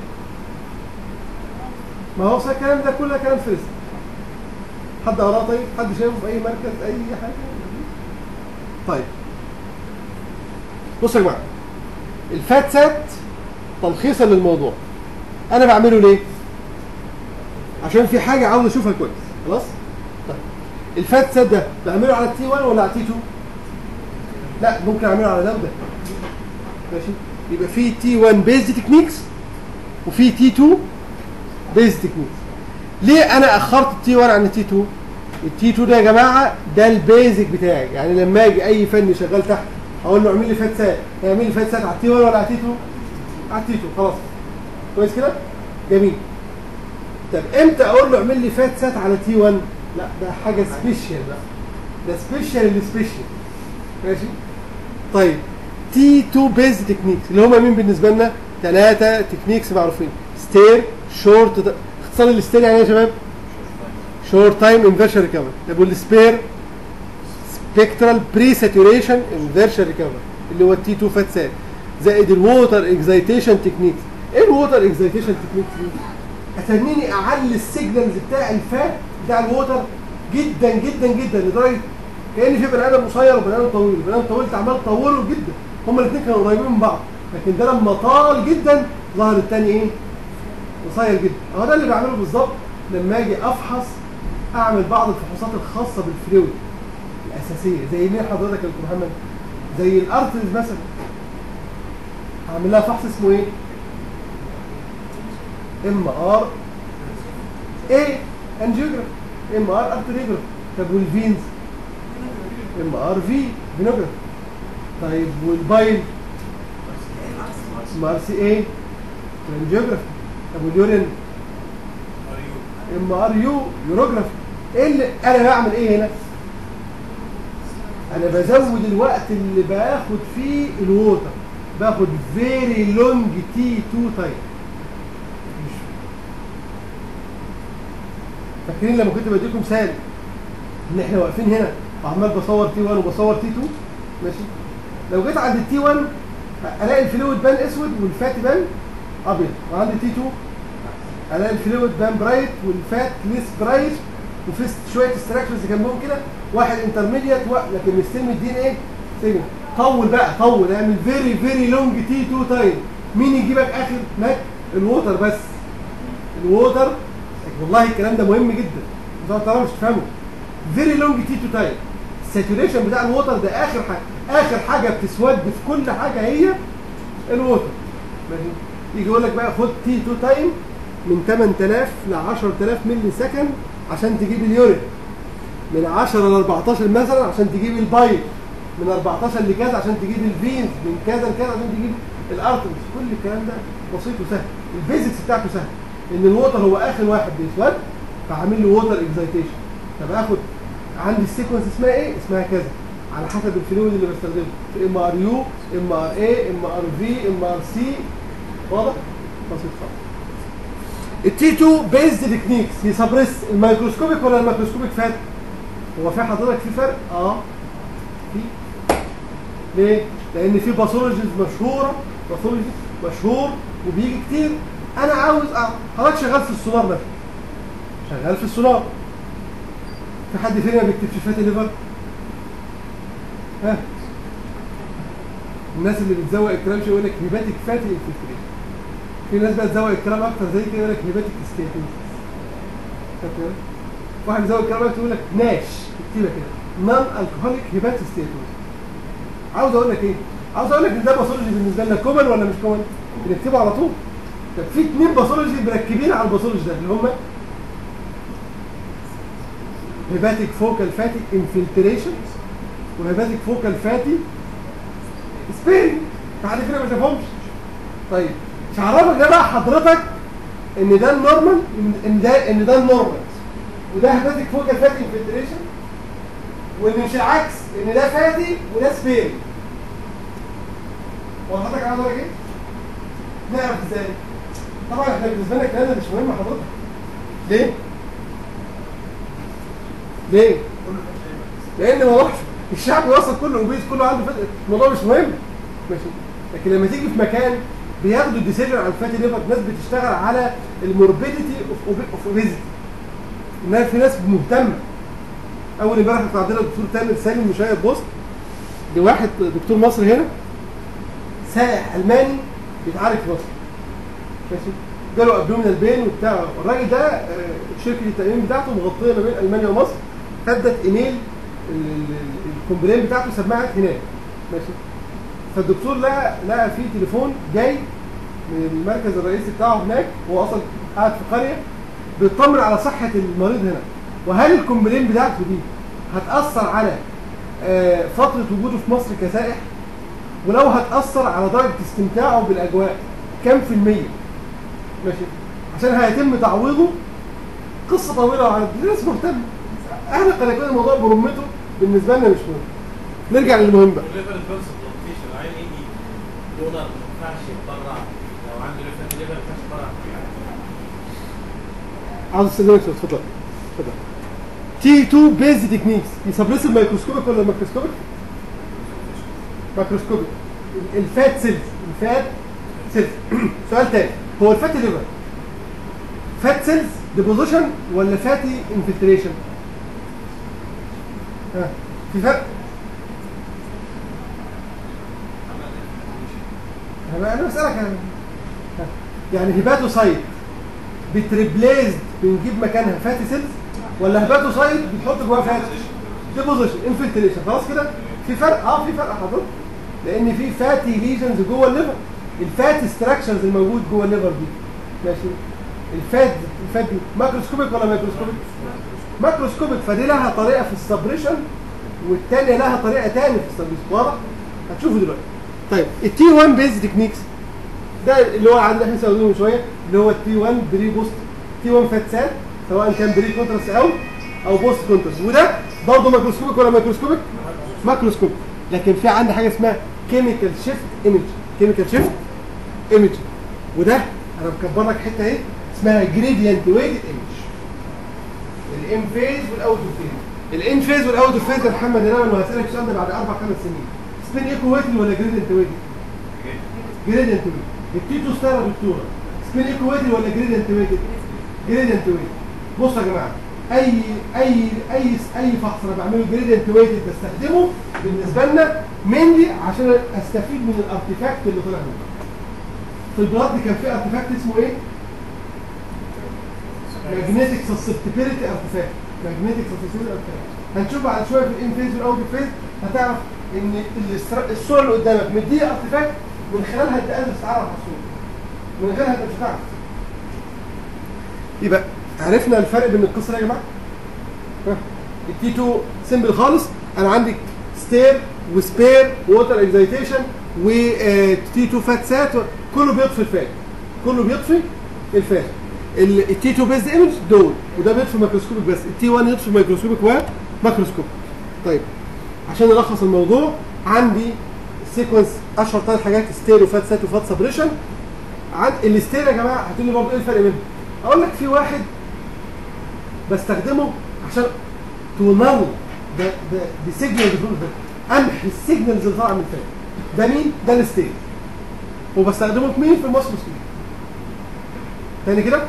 ما هو الكلام ده كله كلام فيزيك حد قراه طيب؟ حد شايفه في اي مركز اي حاجه؟ طيب بصوا يا جماعه الفات سات تلخيصا للموضوع انا بعمله ليه؟ عشان في حاجه عاوز اشوفها كويس خلاص؟ طيب الفات سات ده بعمله على التي 1 ولا على التي 2؟ لا ممكن اعمله على ده وده ماشي يبقى في تي 1 بيزد تكنيكس وفي تي 2 بيزد تكنيكس ليه انا اخرت التي 1 عن التي 2 التي 2 ده يا جماعه ده البيزك بتاعي يعني لما اجي اي فني شغال تحت اقول له اعمل لي فات سات هيعمل لي فات سات على التي 1 ولا على التي 2 على التي 2 خلاص كويس كده جميل طب امتى اقول له اعمل لي فات سات على تي 1 لا ده حاجه سبيشال بقى ده سبيشال السبيشال ماشي طيب تي 2 بيز تكنيكس اللي هم مين بالنسبه لنا ثلاثه تكنيكس معروفين ستير شورت اختصار الستير يعني ايه يا شباب شورت تايم انفيرشن ريكفري طب والسبير سبيكترال بري ساتوريشن انفيرشن ريكفري اللي هو التي 2 فات سات زائد الووتر اكزايتيشن تكنيكس ايه الووتر اكزايتيشن تكنيكس دي اتنيني اعلي السيجنالز بتاع الفات بتاع الووتر جدا جدا جدا لدرجه كان في بني ادم قصير وبني ادم طويل البني ادم طويل عمال تطوله جدا هما الاثنين كانوا قريبين من بعض لكن ده لما طال جدا ظهر الثاني ايه قصير جدا اهو ده اللي بعمله بالظبط لما اجي افحص اعمل بعض الفحوصات الخاصه بالفلويد الاساسيه زي مين حضرتك يا دكتور محمد زي الارترز مثلا اعمل لها فحص اسمه ايه ام ار ايه انجيوجراف ام ار ارتريجراف طب والفينز ام ار في فينوجراف طيب والبايل ام ار سي ايه انجيوجراف طب واليورين ام ار يو يوروجراف ايه اللي انا بعمل ايه هنا انا بزود الوقت اللي باخد فيه الووتر باخد فيري لونج تي 2 تايم فاكرين لما كنت بديكم مثال ان احنا واقفين هنا وعمال بصور تي 1 وبصور تي 2 ماشي لو جيت عند التي 1 الاقي الفلويد بان اسود والفات بان ابيض وعند تي 2 الاقي الفلويد بان برايت والفات ليس برايت وفي شويه ستراكشرز جنبهم كده واحد انترميديت لكن مستلم الدين ايه؟ سيجنال طول بقى طول اعمل فيري فيري لونج تي 2 تايم مين يجيبك اخر ماك الووتر بس الووتر والله الكلام ده مهم جدا انتوا طبعا مش تفهموا فيري لونج تي 2 تايم الساتوريشن بتاع الووتر ده اخر حاجه اخر حاجه بتسود في كل حاجه هي الووتر ماشي يجي يقول لك بقى خد تي 2 تايم من 8000 ل 10000 ملي سكند عشان تجيب اليورين من 10 ل 14 مثلا عشان تجيب البايل من 14 لكذا عشان تجيب الفينز من كذا لكذا عشان تجيب الارتمس كل الكلام ده بسيط وسهل البيزكس بتاعته سهل ان الووتر هو اخر واحد بيسود فعامل له ووتر اكزايتيشن طب اخد عندي السيكونس اسمها ايه؟ اسمها كذا على حسب الفلويد اللي بستخدمه ام ار يو ام ار اي ام ار في ام ار سي واضح؟ بسيط خالص التي 2 بيزد تكنيكس يسبرس الميكروسكوبيك ولا الميكروسكوبيك فات؟ هو في حضرتك في فرق؟ اه في ليه؟ لان في باثولوجيز مشهوره باثولوجي مشهور وبيجي كتير انا عاوز أعرف حضرتك شغال في السونار مثلا شغال في السونار في حد فينا ما بيكتبش فاتي ليفر؟ ها الناس اللي بتزوق الكلام شو يقول لك هيباتيك فاتي انفلتريشن في ناس بقى تزوق الكلام اكتر زي كده يقول لك هيباتيك ستيتوز فاكر واحد يزوق الكلام اكتر يقول لك ناش اكتبها كده نون الكحوليك هيباتيك ستيتوز عاوز اقول لك ايه؟ عاوز اقول لك ان ده باثولوجي بالنسبه لنا كومن ولا مش كومن؟ بنكتبه على طول طب في اثنين باثولوجي مركبين على الباثولوجي ده اللي هم هيباتيك فوكال فاتي انفلتريشن وهيباتيك فوكال فاتي سبين حد فينا ما شافهمش طيب مش عرفك ده بقى حضرتك ان ده النورمال ان ده ان ده النورمال وده هيباتيك فوكال فاتي انفلتريشن وان مش العكس ان ده فاتي وده سبين هو حضرتك عايز اقول ايه؟ نعرف ازاي؟ طبعا احنا بالنسبه لنا الكلام ده مش مهم حضرتك ليه؟ ليه؟ لان الموضوع الشعب وصل كله اوبيز كله عنده فتح الموضوع مش مهم ماشي لكن لما تيجي في مكان بياخدوا الديسيجن على الفاتي ليفر ناس بتشتغل على الموربيديتي اوف اوف اوبيزيتي الناس في ناس مهتمه اول امبارح كان عندنا دكتور تامر سالم مشاهد بوست لواحد دكتور مصري هنا سائح الماني بيتعالج في مصر ماشي جاله ابدومينال بين وبتاع الراجل ده آه، شركه التامين بتاعته مغطيه ما بين المانيا ومصر خدت ايميل ال- ال- الكومبلين بتاعته سمعت هناك ماشي فالدكتور لقى لقى في تليفون جاي من المركز الرئيسي بتاعه هناك هو اصلا قاعد في قريه بيطمن على صحه المريض هنا وهل الكومبلين بتاعته دي هتاثر على آه، فتره وجوده في مصر كسائح ولو هتاثر على درجه استمتاعه بالاجواء كام في الميه ماشي عشان هيتم تعويضه قصه طويله وعرض الناس مهتمه احنا قد يكون الموضوع برمته بالنسبه لنا مش مهم نرجع للمهم بقى الليفر فيرس بلانتيشن العين يجي دونر ما ينفعش يتبرع لو عنده ليفر ليفر ما ينفعش يتبرع عاوز استاذنك شوية، اتفضل اتفضل تي 2 بيز تكنيكس يسبريس الميكروسكوبيك ولا الميكروسكوبيك؟ ماكروسكوبيك الفات سيلز الفات سيلز سؤال تاني هو الفاتي ليفر فات سيلز ديبوزيشن ولا فاتي انفلتريشن؟ ها في فرق؟ انا أنا بسالك انا ها. يعني هيباتوسايت بتريبليز بنجيب مكانها فاتي سيلز ولا هيباتوسايت بتحط جواها فات ديبوزيشن انفلتريشن خلاص كده في فرق اه في فرق حضرتك لان في فاتي ليجنز جوه الليفر الفات ستراكشرز الموجود جوه الليفر دي ماشي الفات الفات دي ماكروسكوبيك ولا مايكروسكوبيك ماكروسكوبيك فدي لها طريقه في السبريشن والثانيه لها طريقه ثانيه في السبريشن واضح هتشوفوا دلوقتي طيب التي 1 بيز تكنيكس ده اللي هو عندنا احنا سويناه من شويه اللي هو التي 1 بري بوست تي 1 فات سات سواء كان بري كونتراست او او بوست كونتراست وده برضه مايكروسكوبيك ولا مايكروسكوبيك؟ ماكروسكوبيك لكن في عندي حاجه اسمها كيميكال شيفت ايمج كيميكال شيفت ايمج وده انا مكبر لك حته اهي اسمها جريدينت ويتد ايمج الام فيز والاوت فيز الان فيز والاوت فيز يا محمد انا لو هسالك السؤال ده بعد اربع خمس سنين سبين ايكو ويتد ولا جريدينت ويتد؟ جريدينت ويتد التيتو ستار يا دكتوره سبين ايكو ويتد ولا جريدينت ويتد؟ جريدينت ويتد بصوا يا جماعه اي اي اي اي فحص انا بعمله جريدينت ويتد بستخدمه بالنسبه لنا مينلي عشان استفيد من الارتيفاكت اللي طلع منه في البلاد كان في ارتيفاكت اسمه ايه؟ ماجنتيك سسبتبيليتي ارتيفاكت ماجنتيك سسبتبيليتي ارتيفاكت هنشوف بعد شويه في الان فيز والاوت فيز هتعرف ان الاستر- الصوره اللي قدامك مديه ارتيفاكت من خلالها انت قادر تتعرف على الصوره من غيرها انت مش هتعرف يبقى عرفنا الفرق بين القصه دي يا جماعه التي 2 سيمبل خالص انا عندي ستير وسبير ووتر اكزايتيشن وتي 2 فات سات كله بيطفي الفات كله بيطفي الفات التي 2 بيز ايمج دول وده بيطفي ميكروسكوبيك بس التي 1 يطفي ميكروسكوبيك وماكروسكوبيك طيب عشان نلخص الموضوع عندي السيكونس اشهر ثلاث حاجات ستير وفات سات وفات سبريشن عند الستير يا جماعه هتقول لي برضه ايه الفرق بينهم؟ اقول لك في واحد بستخدمه عشان تو نل ده ده دي سيجنال امحي السيجنالز اللي طالعه من الفات ده مين؟ ده الستير وبستخدمه في مين؟ في الماسكو سكرين تاني كده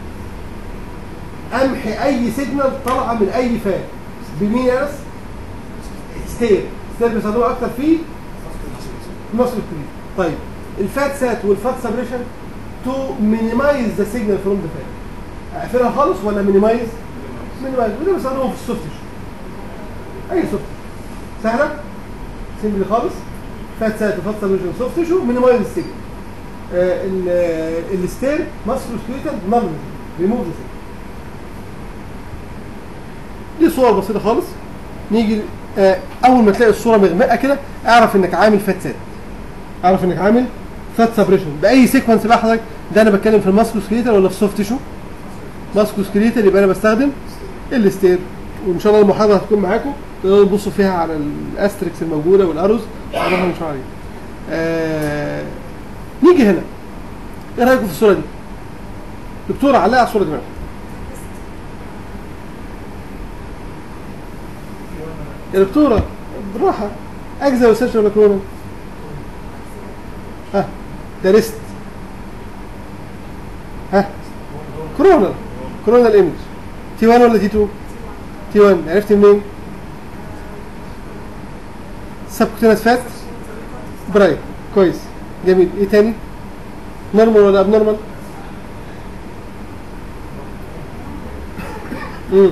امحي اي سيجنال طالعه من اي فات بمين يا ناس؟ ستير ستير بيستخدموه اكتر في الماسكو سكرين طيب الفات سات والفات سبريشن تو مينيمايز ذا سيجنال فروم ذا فات اقفلها خالص ولا مينيمايز؟ مينيمايز وده بيستخدموه في السوفت اي سوفت سهله سيمبل خالص فات سات وفات سبريشن سوفت تيشو مينيمايز السيجنال آه ال- آه، الستير ماسكو سكريتال نون ريموف ذا سيجنال دي صور بسيطه خالص نيجي آه اول ما تلاقي الصوره مغمقه كده اعرف انك عامل فات سات اعرف انك عامل فات سبريشن باي سيكونس بقى حضرتك ده انا بتكلم في الماسكو سكريتال ولا في السوفت تيشو ماسكو سكريتال يبقى انا بستخدم الستير وان شاء الله المحاضره هتكون معاكم تقدروا تبصوا فيها على الاستريكس الموجوده والاروز هنعرفها ان شاء الله آه نيجي هنا ايه رايكم في الصوره دي دكتور علقها على الصوره دي معايا. يا دكتوره بالراحه اجزا وسيرش ولا كورونا ها ده ريست ها كورونا كورونا الايمج تي 1 ولا تي 2 تي 1 عرفت منين سبكوتينس فات برايت كويس جميل ايه تاني نورمال ولا اب نورمال امم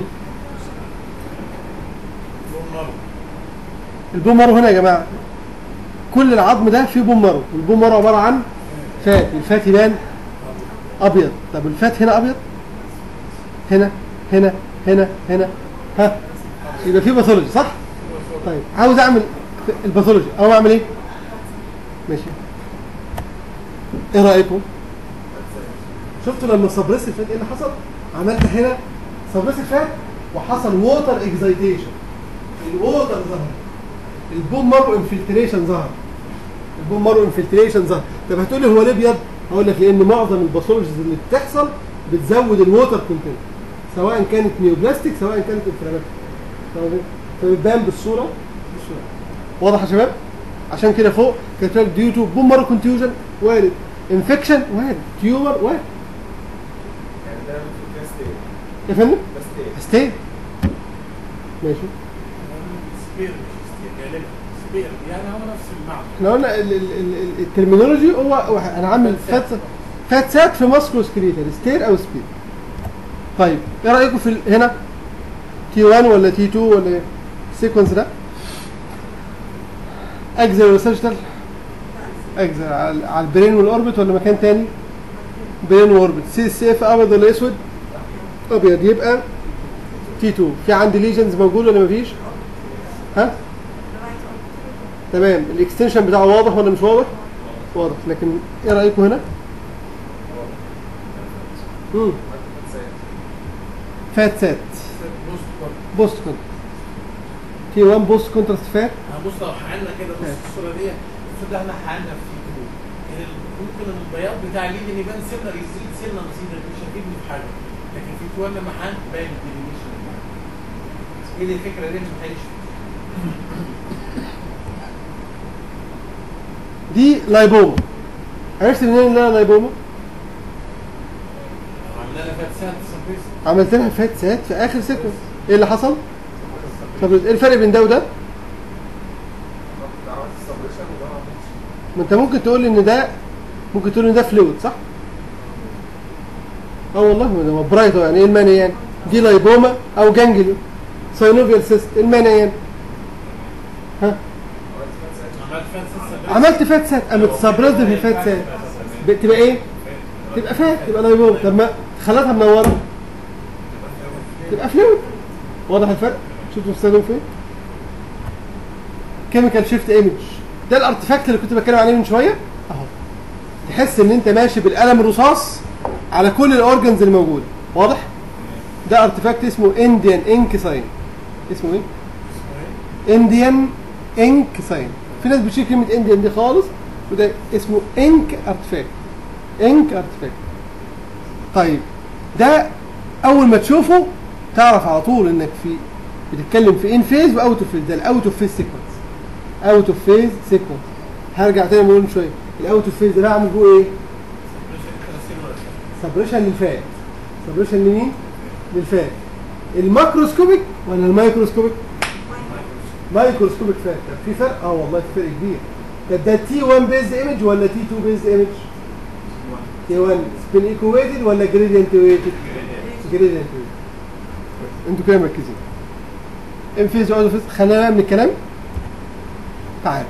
البوم مارو هنا يا جماعه كل العظم ده فيه بوم مارو والبوم مارو عباره عن فات الفات يبان ابيض طب الفات هنا ابيض هنا هنا هنا هنا ها يبقى في باثولوجي صح طيب عاوز اعمل الباثولوجي او اعمل ايه ماشي ايه رايكم شفتوا لما سبريس الفات ايه اللي حصل عملت هنا سبريس الفات وحصل ووتر اكزايتيشن الووتر ظهر البوم مارو انفلتريشن ظهر البوم مارو انفلتريشن ظهر طب هتقول لي هو ليه ابيض هقول لك لان معظم الباثولوجيز اللي بتحصل بتزود الووتر كونتنت سواء كانت نيوبلاستيك سواء كانت انفلاماتيك فبتبان بالصوره بالصوره واضح يا شباب عشان كده فوق كانت ديو تو بوم مارو كونتيوجن وارد انفكشن وارد تيومر وارد يعني ده في كاس تاني يا فندم كاس تاني ستي ماشي سبير مش ستير غالبا سبير يعني هو نفس المعنى احنا قلنا ال- ال- ال- الترمينولوجي هو هو انا عامل فات فات سات في ماسكو سكريتال ستير او سبير طيب ايه رايكم في ال- هنا تي 1 ولا تي 2 ولا ايه السيكونس ده اجزر ولا ساجيتال اجزر على على البرين والاوربت ولا مكان تاني برين واوربت سي اس اف ابيض ولا اسود ابيض يبقى تي 2 في عندي ليجنز موجود ولا مفيش ها تمام الاكستنشن بتاعه واضح ولا مش واضح واضح لكن ايه رايكم هنا امم فات سات بص برضه بوست كونت تي 1 بوست كونتراست فات بص لو حقنا كده بص الصوره دي المفروض احنا حقنا في تو كان ال- ممكن البياض بتاع الليدن يبان سنه يزيد سنه بسيطه مش هتفيدني في حاجه لكن في تو لما حقن باين الديليميشن ايه دي الفكره دي ما تعيش دي لايبوما عرفت منين ان انا لايبوما عملنا لها فات سات سبيس عملت لها فات سات في اخر سيكونس ايه اللي حصل طب ايه الفرق بين ده وده عملت السبريشن وده ما عملتش ما انت ممكن تقول لي ان ده ممكن تقول ان ده فلويد صح اه والله ما ده برايتو يعني ايه المانع يعني دي لايبوما او جانجليو ساينوفيال سيست ايه المانع يعني ها عملت كاس سات عملت فات سات سبيس عملت فات سات قامت سبريزد في الفات سات ب- تبقى ايه تبقى فات تبقى لايبوما طب ما خلتها منوره تبقى فلويد واضح الفرق شفتوا بتستخدموا فين كيميكال شيفت ايمج ده الارتفاكت اللي كنت بتكلم عليه من شويه اهو تحس ان انت ماشي بالقلم الرصاص على كل الاورجنز الموجوده واضح ده ارتفاكت اسمه انديان انك ساين اسمه ايه انديان انك ساين في ناس بتشيل كلمه انديان دي خالص وده اسمه انك ارتفاكت انك ارتفاكت طيب ده اول ما تشوفه تعرف على طول انك في بتتكلم في ان فيز واوت اوف فيز ده الاوت اوف فيز سيكونس اوت اوف فيز سيكونس هرجع تاني بقول شويه الاوت اوف فيز ده بعمل جوه ايه؟ سبريشن للفات سبريشن لمين؟ للفات الماكروسكوبيك ولا المايكروسكوبيك؟ مايكروسكوبيك فات طب في فرق؟ اه والله في فرق كبير طب ده تي 1 بيز ايمج ولا تي 2 بيز ايمج؟ تي 1 سبين ايكو ويتد ولا جريدينت ويتد؟ جريدينت ويتد انتوا كده مركزين ام فيز واوت فيز خلينا بقى من الكلام تعال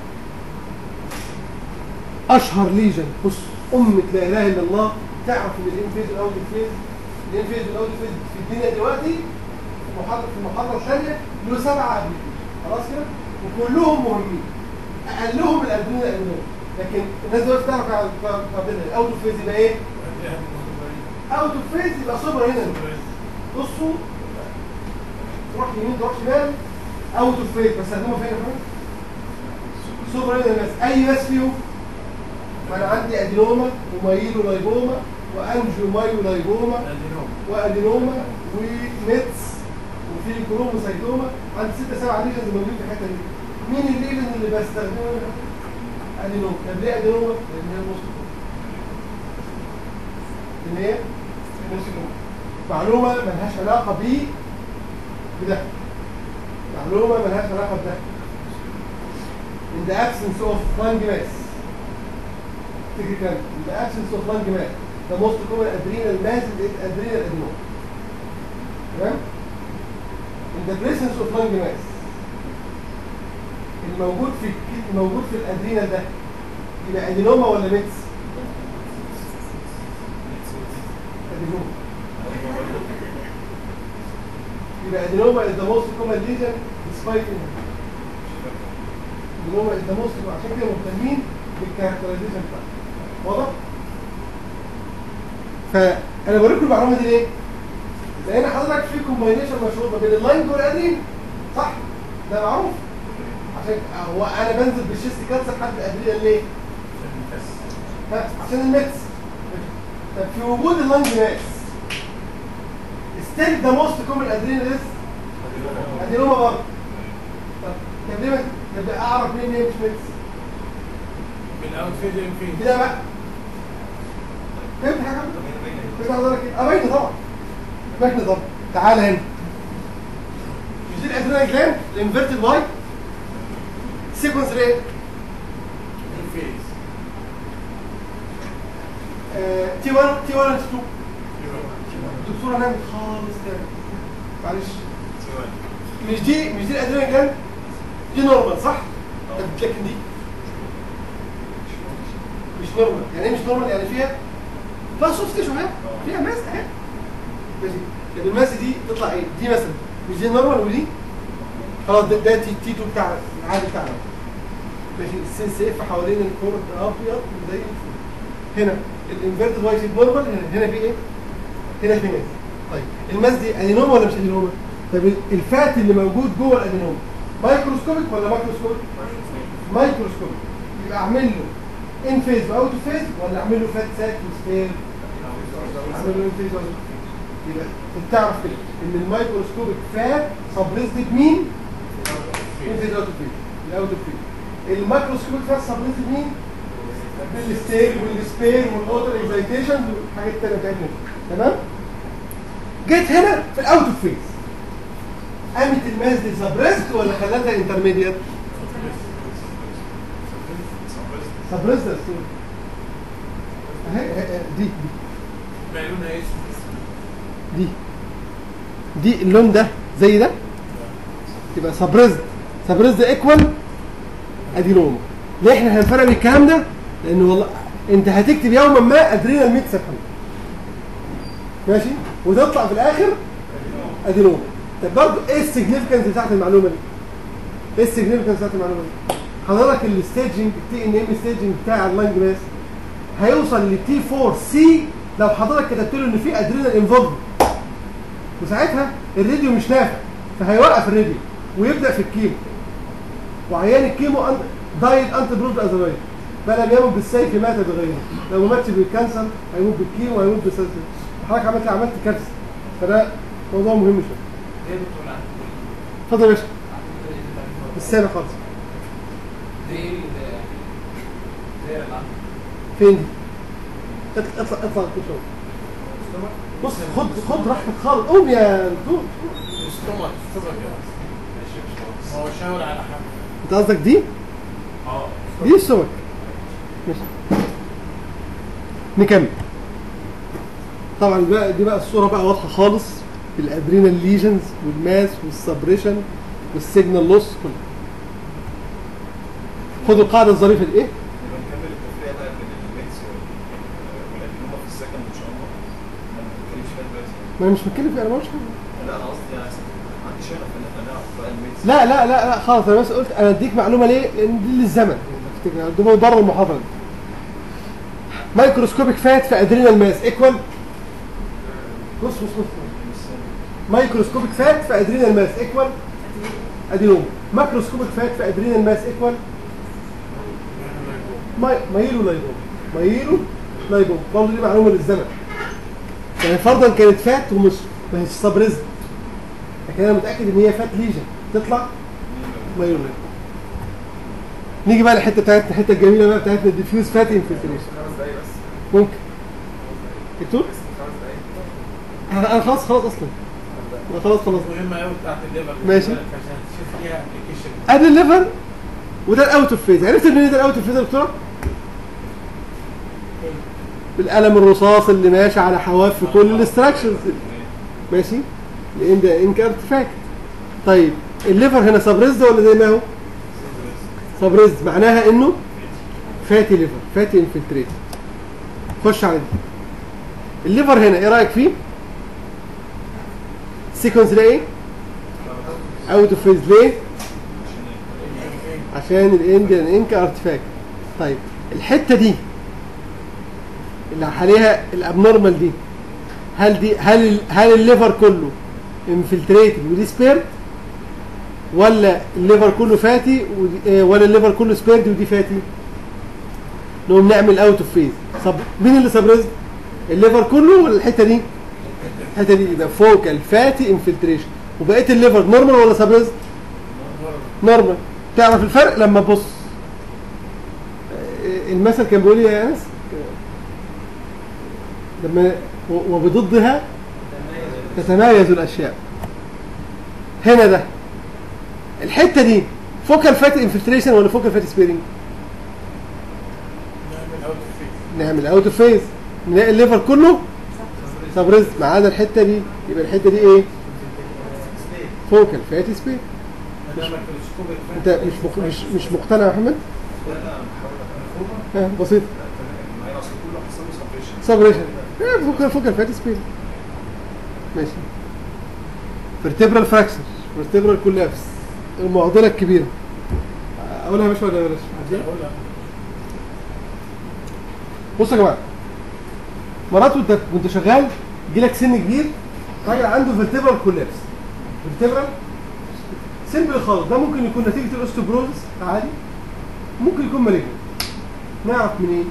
اشهر ليجن بص امة لا اله الا الله تعرف ان الام فيز والاوت فيز الام فيز والاوت فيز في الدنيا دلوقتي في المحاضره في المحاضره الثانيه له سبعه ابلكيشن خلاص كده وكلهم مهمين اقلهم الادويه الادويه لكن الناس دلوقتي تعرف قابلها الاوت فيز يبقى ايه؟ اوت فيز يبقى سوبر هنا بصوا تروح يمين تروح شمال اوت اوف فيت بستخدمه فين يا فندم؟ سوبر هنا بس اي بس فيهم فانا عندي ادينوما ومايلو لايبوما وانجيو مايو لايبوما وادينوما وميتس في كروموسايتوما عند 6 7 ليجنز موجودين في الحته دي مين الليجن اللي بستخدمه ادينوما طب ليه ادينوما؟ لان هي موسكو لان هي موسكو معلومه ملهاش علاقه ب بده معلومه ملهاش علاقه بده in the absence of lung mass technically in the absence of lung mass the most common adrenal mass is adrenal adenoma تمام in the presence of lung mass الموجود في الك- الموجود في الادرينال ده يبقى ادينوما ولا ميتس؟ ادينوما يبقى ادينوما is the most common lesion despite ادينوما is the most common عشان كده مهتمين بالكاركترايزيشن بتاعته واضح؟ فانا بوريكم المعلومه دي ليه؟ لان حضرتك في كومباينيشن مشهور ما بين اللاين والادرين صح؟ ده معروف عشان هو انا بنزل بالشيست كانسر حد الادرينال ليه؟ ها، عشان الميتس طب في وجود اللانج ماس ستيل ذا موست كومن ادرينال ادينوما برضه طب طب ليه ما- طب اعرف مين هي مش ميتس؟ بالاوت فيد فين كده بقى فهمت حاجه؟ فهمت حضرتك ايه؟ اه باينه طبعا باينه طبعا تعالى هنا مش دي الادرينال جلاند الانفيرتد واي سيكونس ايه؟ الفيز تي 1 تي 1 تي 2 الدكتوره نامت خالص تاني معلش مش دي مش دي الادرينال جلاند دي نورمال صح؟ طب لكن دي مش نورمال يعني ايه مش نورمال يعني فيها فيها سوفت تيشو اهي فيها ماس اهي ماشي طب الماس دي تطلع ايه؟ دي مثلا مش دي نورمال ودي خلاص ده, ده تي تي 2 بتاع العادي بتاعنا ماشي السي سي اف حوالين الكورد ابيض زي الفل. هنا الانفيرتد واي شيب نورمال هنا هنا في ايه؟ هنا في ماس طيب الماس دي ادينوما ولا مش ادينوما؟ طب الفات اللي موجود جوه الادينوما مايكروسكوبيك ولا ماكروسكوبيك؟ مايكروسكوبيك يبقى اعمل له ان فيز واوت فيز ولا اعمل له فات ساك وسبير؟ اعمل له ان فيز واوت فيز يبقى انت تعرف كده ان الميكروسكوبيك فات سبريسد بمين؟ ان فيز اوت فيز الاوت فيز الميكروسكوبيك فات سبريسد بمين؟ بالستير والسبير والاوتر اكزايتيشن والحاجات التانيه بتاعتنا دي. تمام؟ جيت هنا في الاوت اوف فيز قامت الماس دي سبريست ولا خلتها انترميديت؟ سبريست يا استاذ اهي اهي- دي دي بقى لونها ايه دي دي اللون ده زي ده يبقى سبريزد سبريزد ايكوال ادينوما ليه احنا هنفرق الكلام ده؟ لان والله انت هتكتب يوما ما ادرينال ميت سبحان ماشي وتطلع في الاخر ادينوما طب برضه ايه السيجنفكنس بتاعت المعلومه دي؟ ايه السيجنفكنس بتاعت المعلومه دي؟ حضرتك الستيجنج تي ان ام ستيجنج بتاع اللانج ماس هيوصل لتي 4 سي لو حضرتك كتبت له ان في ادرينال انفولد وساعتها الراديو مش نافع فهيوقف الراديو ويبدا في الكيمو وعيان الكيمو أن... دايت انت برود ازرايل بقى لم يمت بالسيف مات بغيره لو ما ماتش بالكانسر هيموت بالكيمو هيموت بالسلسل حضرتك عملت عملت كارثه فده موضوع مهم شويه ليه بتقول عنه؟ اتفضل يا باشا السابع خالص دي ايه اللي زي اللي عنده؟ فين دي؟ اطلع اطلع اطلع كل شويه بص خد خد راحتك خالص قوم يا دكتور ستومك ستومك كده هو شاور على حاجه انت قصدك دي؟ اه دي السمك ماشي نكمل طبعا بقى دي بقى الصوره بقى واضحه خالص الادرينال ليجنز والماس والسبريشن والسيجنال لوس كله خدوا القاعده الظريفه دي ايه؟ نبقى نكمل التفريع بقى بين الميكس والادينوما في السكن ان شاء الله ما نتكلمش فيها دلوقتي ما انا مش بتكلم فيها انا ما قلتش حاجه لا انا قصدي يعني عندي شغف ان احنا نعرف بقى الميكس لا لا لا لا خلاص انا بس قلت انا اديك معلومه ليه؟ لان دي للزمن تفتكر ده بره المحاضره دي. مايكروسكوبيك فات في ادرينال ماس ايكوال بص بص بص مايكروسكوبيك فات في ادرينال ماس ايكوال ادينوم ماكروسكوبيك فات في ادرينال ماس ايكوال ماي- مايلو لايبوم مايلو لايبوم برضه دي معلومه للزمن يعني فرضا كانت فات ومش ما هيش سبريزد لكن انا متاكد ان هي فات ليجن تطلع مايلوما نيجي بقى للحته بتاعتنا الحته الجميله بقى بتاعتنا الديفيوز فاتي انفلتريشن خمس دقايق بس ممكن دكتور بس خمس دقايق انا أنا خلاص خلاص اصلا أنا خلاص خلاص مهمه قوي بتاعت الليفر ماشي. عشان تشوف فيها ابلكيشن ادي الليفر وده الاوت اوف فيز عرفت منين ده الاوت اوف فيز يا دكتوره؟ بالقلم الرصاص اللي ماشي على حواف في كل الاستراكشنز ماشي لان ده انك ارتفاكت طيب الليفر هنا سبريزد ولا زي ما هو؟ سبريزد معناها انه فاتي ليفر فاتي انفلتريت خش على دي الليفر هنا ايه رايك فيه؟ السيكونس ده ايه؟ اوت اوف فيز ليه؟ عشان الانديان انك ارتفاكت طيب الحته دي اللي عليها الابنورمال دي هل دي هل ال- هل الليفر كله انفلتريتد ودي سبيرد ولا الليفر كله فاتي ودي- آه، ولا الليفر كله سبيرد ودي فاتي نقوم نعمل اوت اوف فيز طب مين اللي سبريزد الليفر كله ولا الحته دي الحته دي يبقى فوكال فاتي انفلتريشن وبقيه الليفر نورمال ولا سبريزد نورمال تعرف الفرق لما تبص آه، المثل كان بيقول ايه يا انس لما و- وبضدها تتمايز الاشياء هنا ده الحته دي فوكال فات انفلتريشن ولا فوكال فات سبيرنج نعمل اوت اوف فيس نعمل اوت اوف فيز نلاقي الليفر كله سبريز ما عدا الحته دي يبقى الحته دي ايه فوكال فات سبير انما التلسكوب انت مش مق... مش مش مقتنع يا محمد لا لا انا بحاول افهمها ها بسيط ما هي اصل كله حصل له سبريشن سبريشن فوكال فوكال فات سبير ماشي فيرتبرال فراكشر فيرتبرال كولابس المعضله الكبيره اقولها يا باشا ولا بلاش عايزين؟ بصوا يا جماعه مرات وانت وانت شغال يجيلك سن كبير راجل عنده فيرتبرال كولابس فيرتبرال سيمبل خالص ده ممكن يكون نتيجه الاوستوبروزس عادي ممكن يكون مالجنت نعرف منين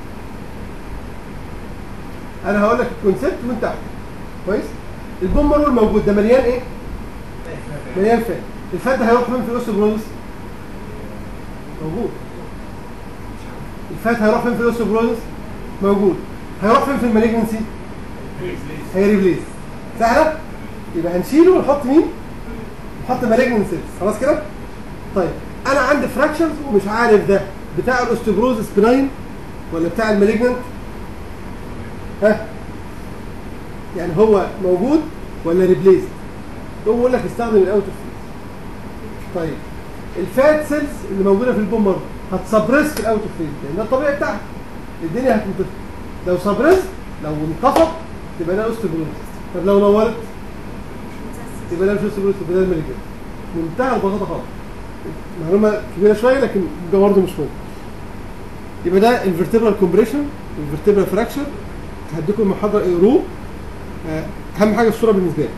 انا هقول لك الكونسيبت وانت احكم كويس البوم مارول موجود ده مليان ايه مليان فات الفات ده هيروح فين في الاوستوبروزس موجود الفات هيروح فين في الاوستوبروزس موجود هيروح فين في المالجنسي هي ريبليس سهله يبقى هنشيله ونحط مين نحط مالجنت سيلز خلاص كده طيب انا عندي فراكشرز ومش عارف ده بتاع الاوستوبروزس بناين ولا بتاع المالجنت ها يعني هو موجود ولا ريبليس هو بيقول لك استخدم الاوت اوف طيب الفات سيلز اللي موجوده في البوم برضه هتسبريس في الاوت اوف فيز لان ده الطبيعي بتاعها الدنيا هتنطفي لو سبريس لو انطفت تبقى ده اوستوبروز طب لو نورت يبقى ده مش اوستوبروز يبقى ده المالجنت منتهى البساطه خالص معلومه كبيره شويه لكن ده برضه مش مهم يبقى ده الفرتبرال كومبريشن الفرتبرال فراكشر هديكم المحاضره اقروه آه، اهم حاجه الصوره بالنسبه لي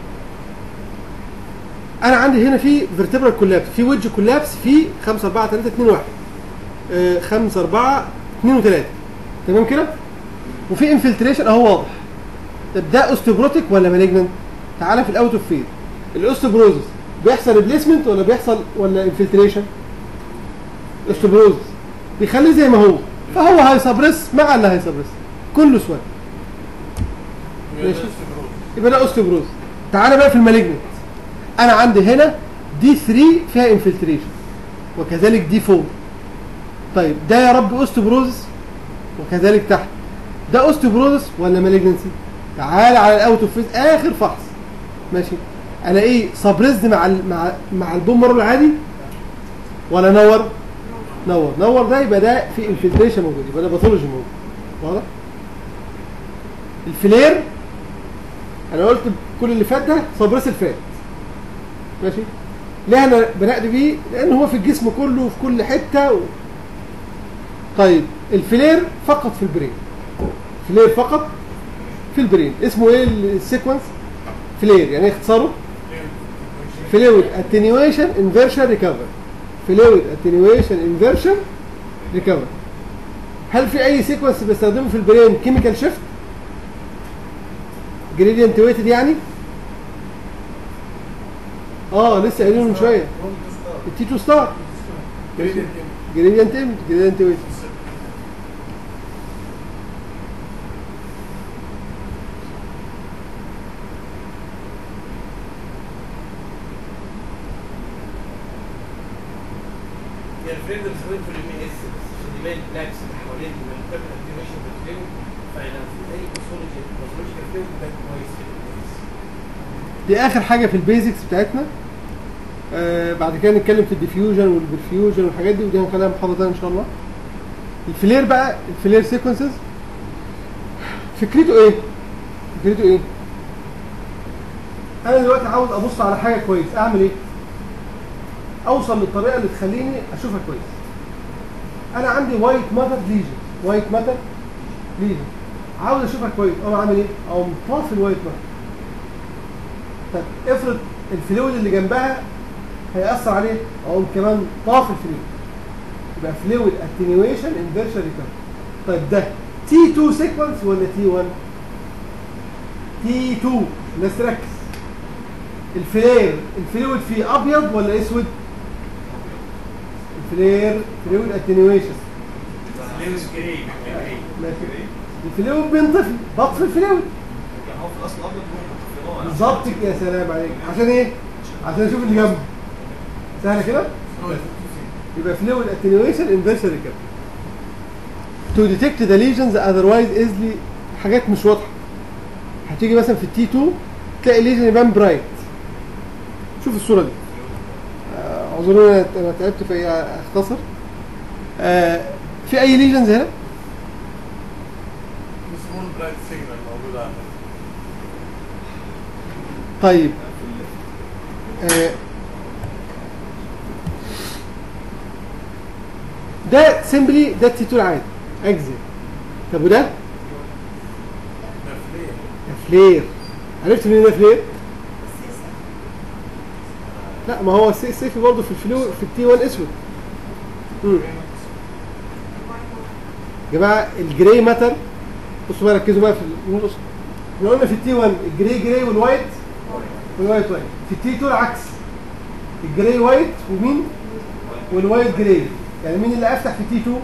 انا عندي هنا في فيرتبرال كولابس في ويدج كولابس في 5 4 3 2 1 5 4 2 و3 تمام كده وفي انفلتريشن اهو واضح طب ده اوستوبروتيك ولا مالجننت تعالى في الاوت اوف فيد الاوستوبروزس بيحصل ريبليسمنت ولا بيحصل ولا انفلتريشن اوستوبروزس بيخليه زي ما هو فهو هيسبرس مع اللي هيسبرس كله سواد ماشي. يبقى ده اوستوبروز تعالى بقى في المالجنت انا عندي هنا دي 3 فيها انفلتريشن وكذلك دي 4 طيب ده يا رب اوستوبروزس وكذلك تحت ده اوستوبروزس ولا مالجنسي تعالى على الاوت اوف فيز اخر فحص ماشي الاقيه سبريزد مع ال مع مع البومر العادي ولا نور نور نور ده يبقى ده في انفلتريشن موجود يبقى ده باثولوجي موجود واضح الفلير انا قلت كل اللي فات ده سبريس الفات ماشي ليه انا بدات بيه لان هو في الجسم كله وفي كل حته و... طيب الفلير فقط في البرين فلير فقط في البرين اسمه ايه السيكونس فلير يعني ايه اختصاره فلويد اتنيويشن انفيرشن ريكفر فلويد اتنيويشن انفيرشن ريكفر هل في اي سيكونس بيستخدمه في البرين كيميكال شيفت جريدينت ويتد يعني اه لسه قايلينه من شويه التي 2 ستار جريدينت ايمج جريدينت ويت هي الفريم ده بيستخدم في الام اس بس عشان يبين البلاكس اللي حوالين لما بتعمل اكتيفيشن في الفريم فاحنا في اي باثولوجي باثولوجيكال فريم ده كويس في الام اس دي اخر حاجه في البيزكس بتاعتنا آه بعد كده نتكلم في الديفيوجن والبرفيوجن والحاجات دي ودي هنخليها محاضره تانية ان شاء الله الفلير بقى الفلير سيكونسز فكرته ايه فكرته ايه انا دلوقتي عاوز ابص على حاجه كويس اعمل ايه اوصل للطريقه اللي تخليني اشوفها كويس انا عندي وايت ماتر ليجن وايت ماتر ليجن عاوز اشوفها كويس اقوم عامل ايه اقوم طافي الوايت ماتر طب افرض الفلويد اللي جنبها هيأثر عليه اقوم كمان طافي الفلويد يبقى فلويد اتنيويشن انفيرشن ريكفري طيب ده تي 2 سيكونس ولا تي 1 تي 2 الناس تركز الفلير الفلويد فيه ابيض ولا اسود الفلير فلويد اتنيويشن ليوس جري ماشي الفلويد بينطفي بطفي الفلويد يعني هو في الاصل ابيض هو مطفي بالظبط كده، يا سلام عليك عشان ايه عشان اشوف اللي جنبه سهله كده يبقى fluid attenuation inverse recovery to detect the lesions otherwise easily حاجات مش واضحه هتيجي مثلا في التي 2 تلاقي ليجن يبان برايت شوف الصوره دي آه، اعذروني انا أنا تعبت في اختصر آه، في اي ليجنز هنا سمول برايت سيجنال موجود عندك طيب آه، ده سيمبلي ده التي 2 العادي اجزاء طب وده ده فلير ده فلير عرفت منين ده فلير؟ لا ما هو السي- السيفي برضه في الفلو في التي 1 اسود مم. يا جماعه الجراي ماتر بصوا بقى ركزوا بقى في النص احنا قلنا في التي 1 الجراي جراي والوايت والوايت وايت في التي 2 العكس الجراي وايت ومين والوايت جراي يعني مين اللي افتح في التي 2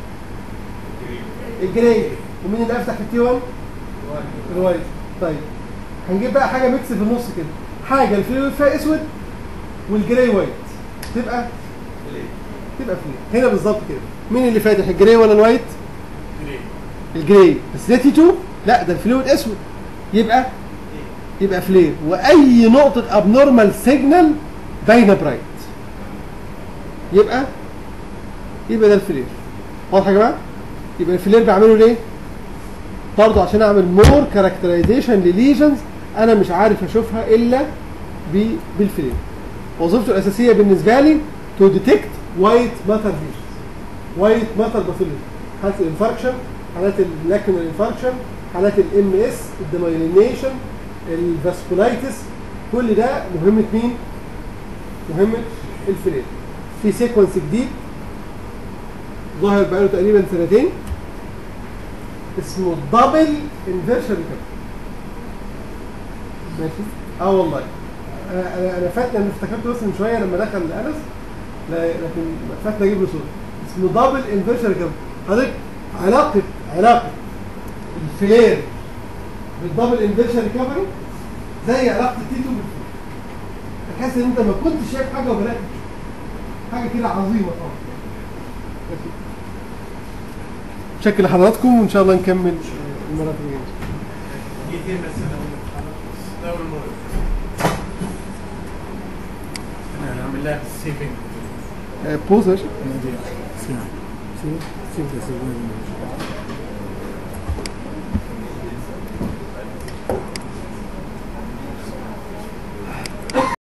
الجراي ومين اللي افتح في التي 1 الوايت طيب هنجيب بقى حاجه ميكس في النص كده حاجه الفلويد فيها اسود والجراي وايت تبقى تبقى فلير هنا بالظبط كده مين اللي فاتح الجراي ولا الوايت جري الجراي بس ده تي 2 لا ده الفلويد اسود يبقى يبقى فلير واي نقطه ابنورمال سيجنال باينه برايت يبقى يبقى ده الفلير واضح يا جماعه يبقى الفلير بعمله ليه برضه عشان اعمل مور كاركترايزيشن لليجنز انا مش عارف اشوفها الا ب- بالفلير وظيفته الاساسيه بالنسبه لي تو ديتكت وايت ماتر ليجنز وايت ماتر باثولوجي حالات الانفاركشن حالات اللاكريمال انفاركشن حالات الام اس الديمايلينيشن الفاسكولايتس كل ده مهمه مين؟ مهمه الفلير في سيكونس جديد ظاهر بقاله تقريبا سنتين اسمه دبل انفيرشن ريكفري ماشي اه والله انا انا انا فاتني انا افتكرته بس من شويه لما دخل انس لا- لكن فاتني اجيب له صوره اسمه دبل انفيرشن ريكفري حضرتك علاقه علاقه الفلير بالدبل انفيرشن ريكفري زي علاقه التيتو بالفلير تحس ان انت ما كنتش شايف حاجه وبدات حاجه كده عظيمه طبعا ماشي. شكل حضراتكم وان شاء الله نكمل المرات الجايه دقيقتين بس انا ده اول مره انا هعمل لها سيفنج آه، بوز ماشي سيبك سيبك سيبك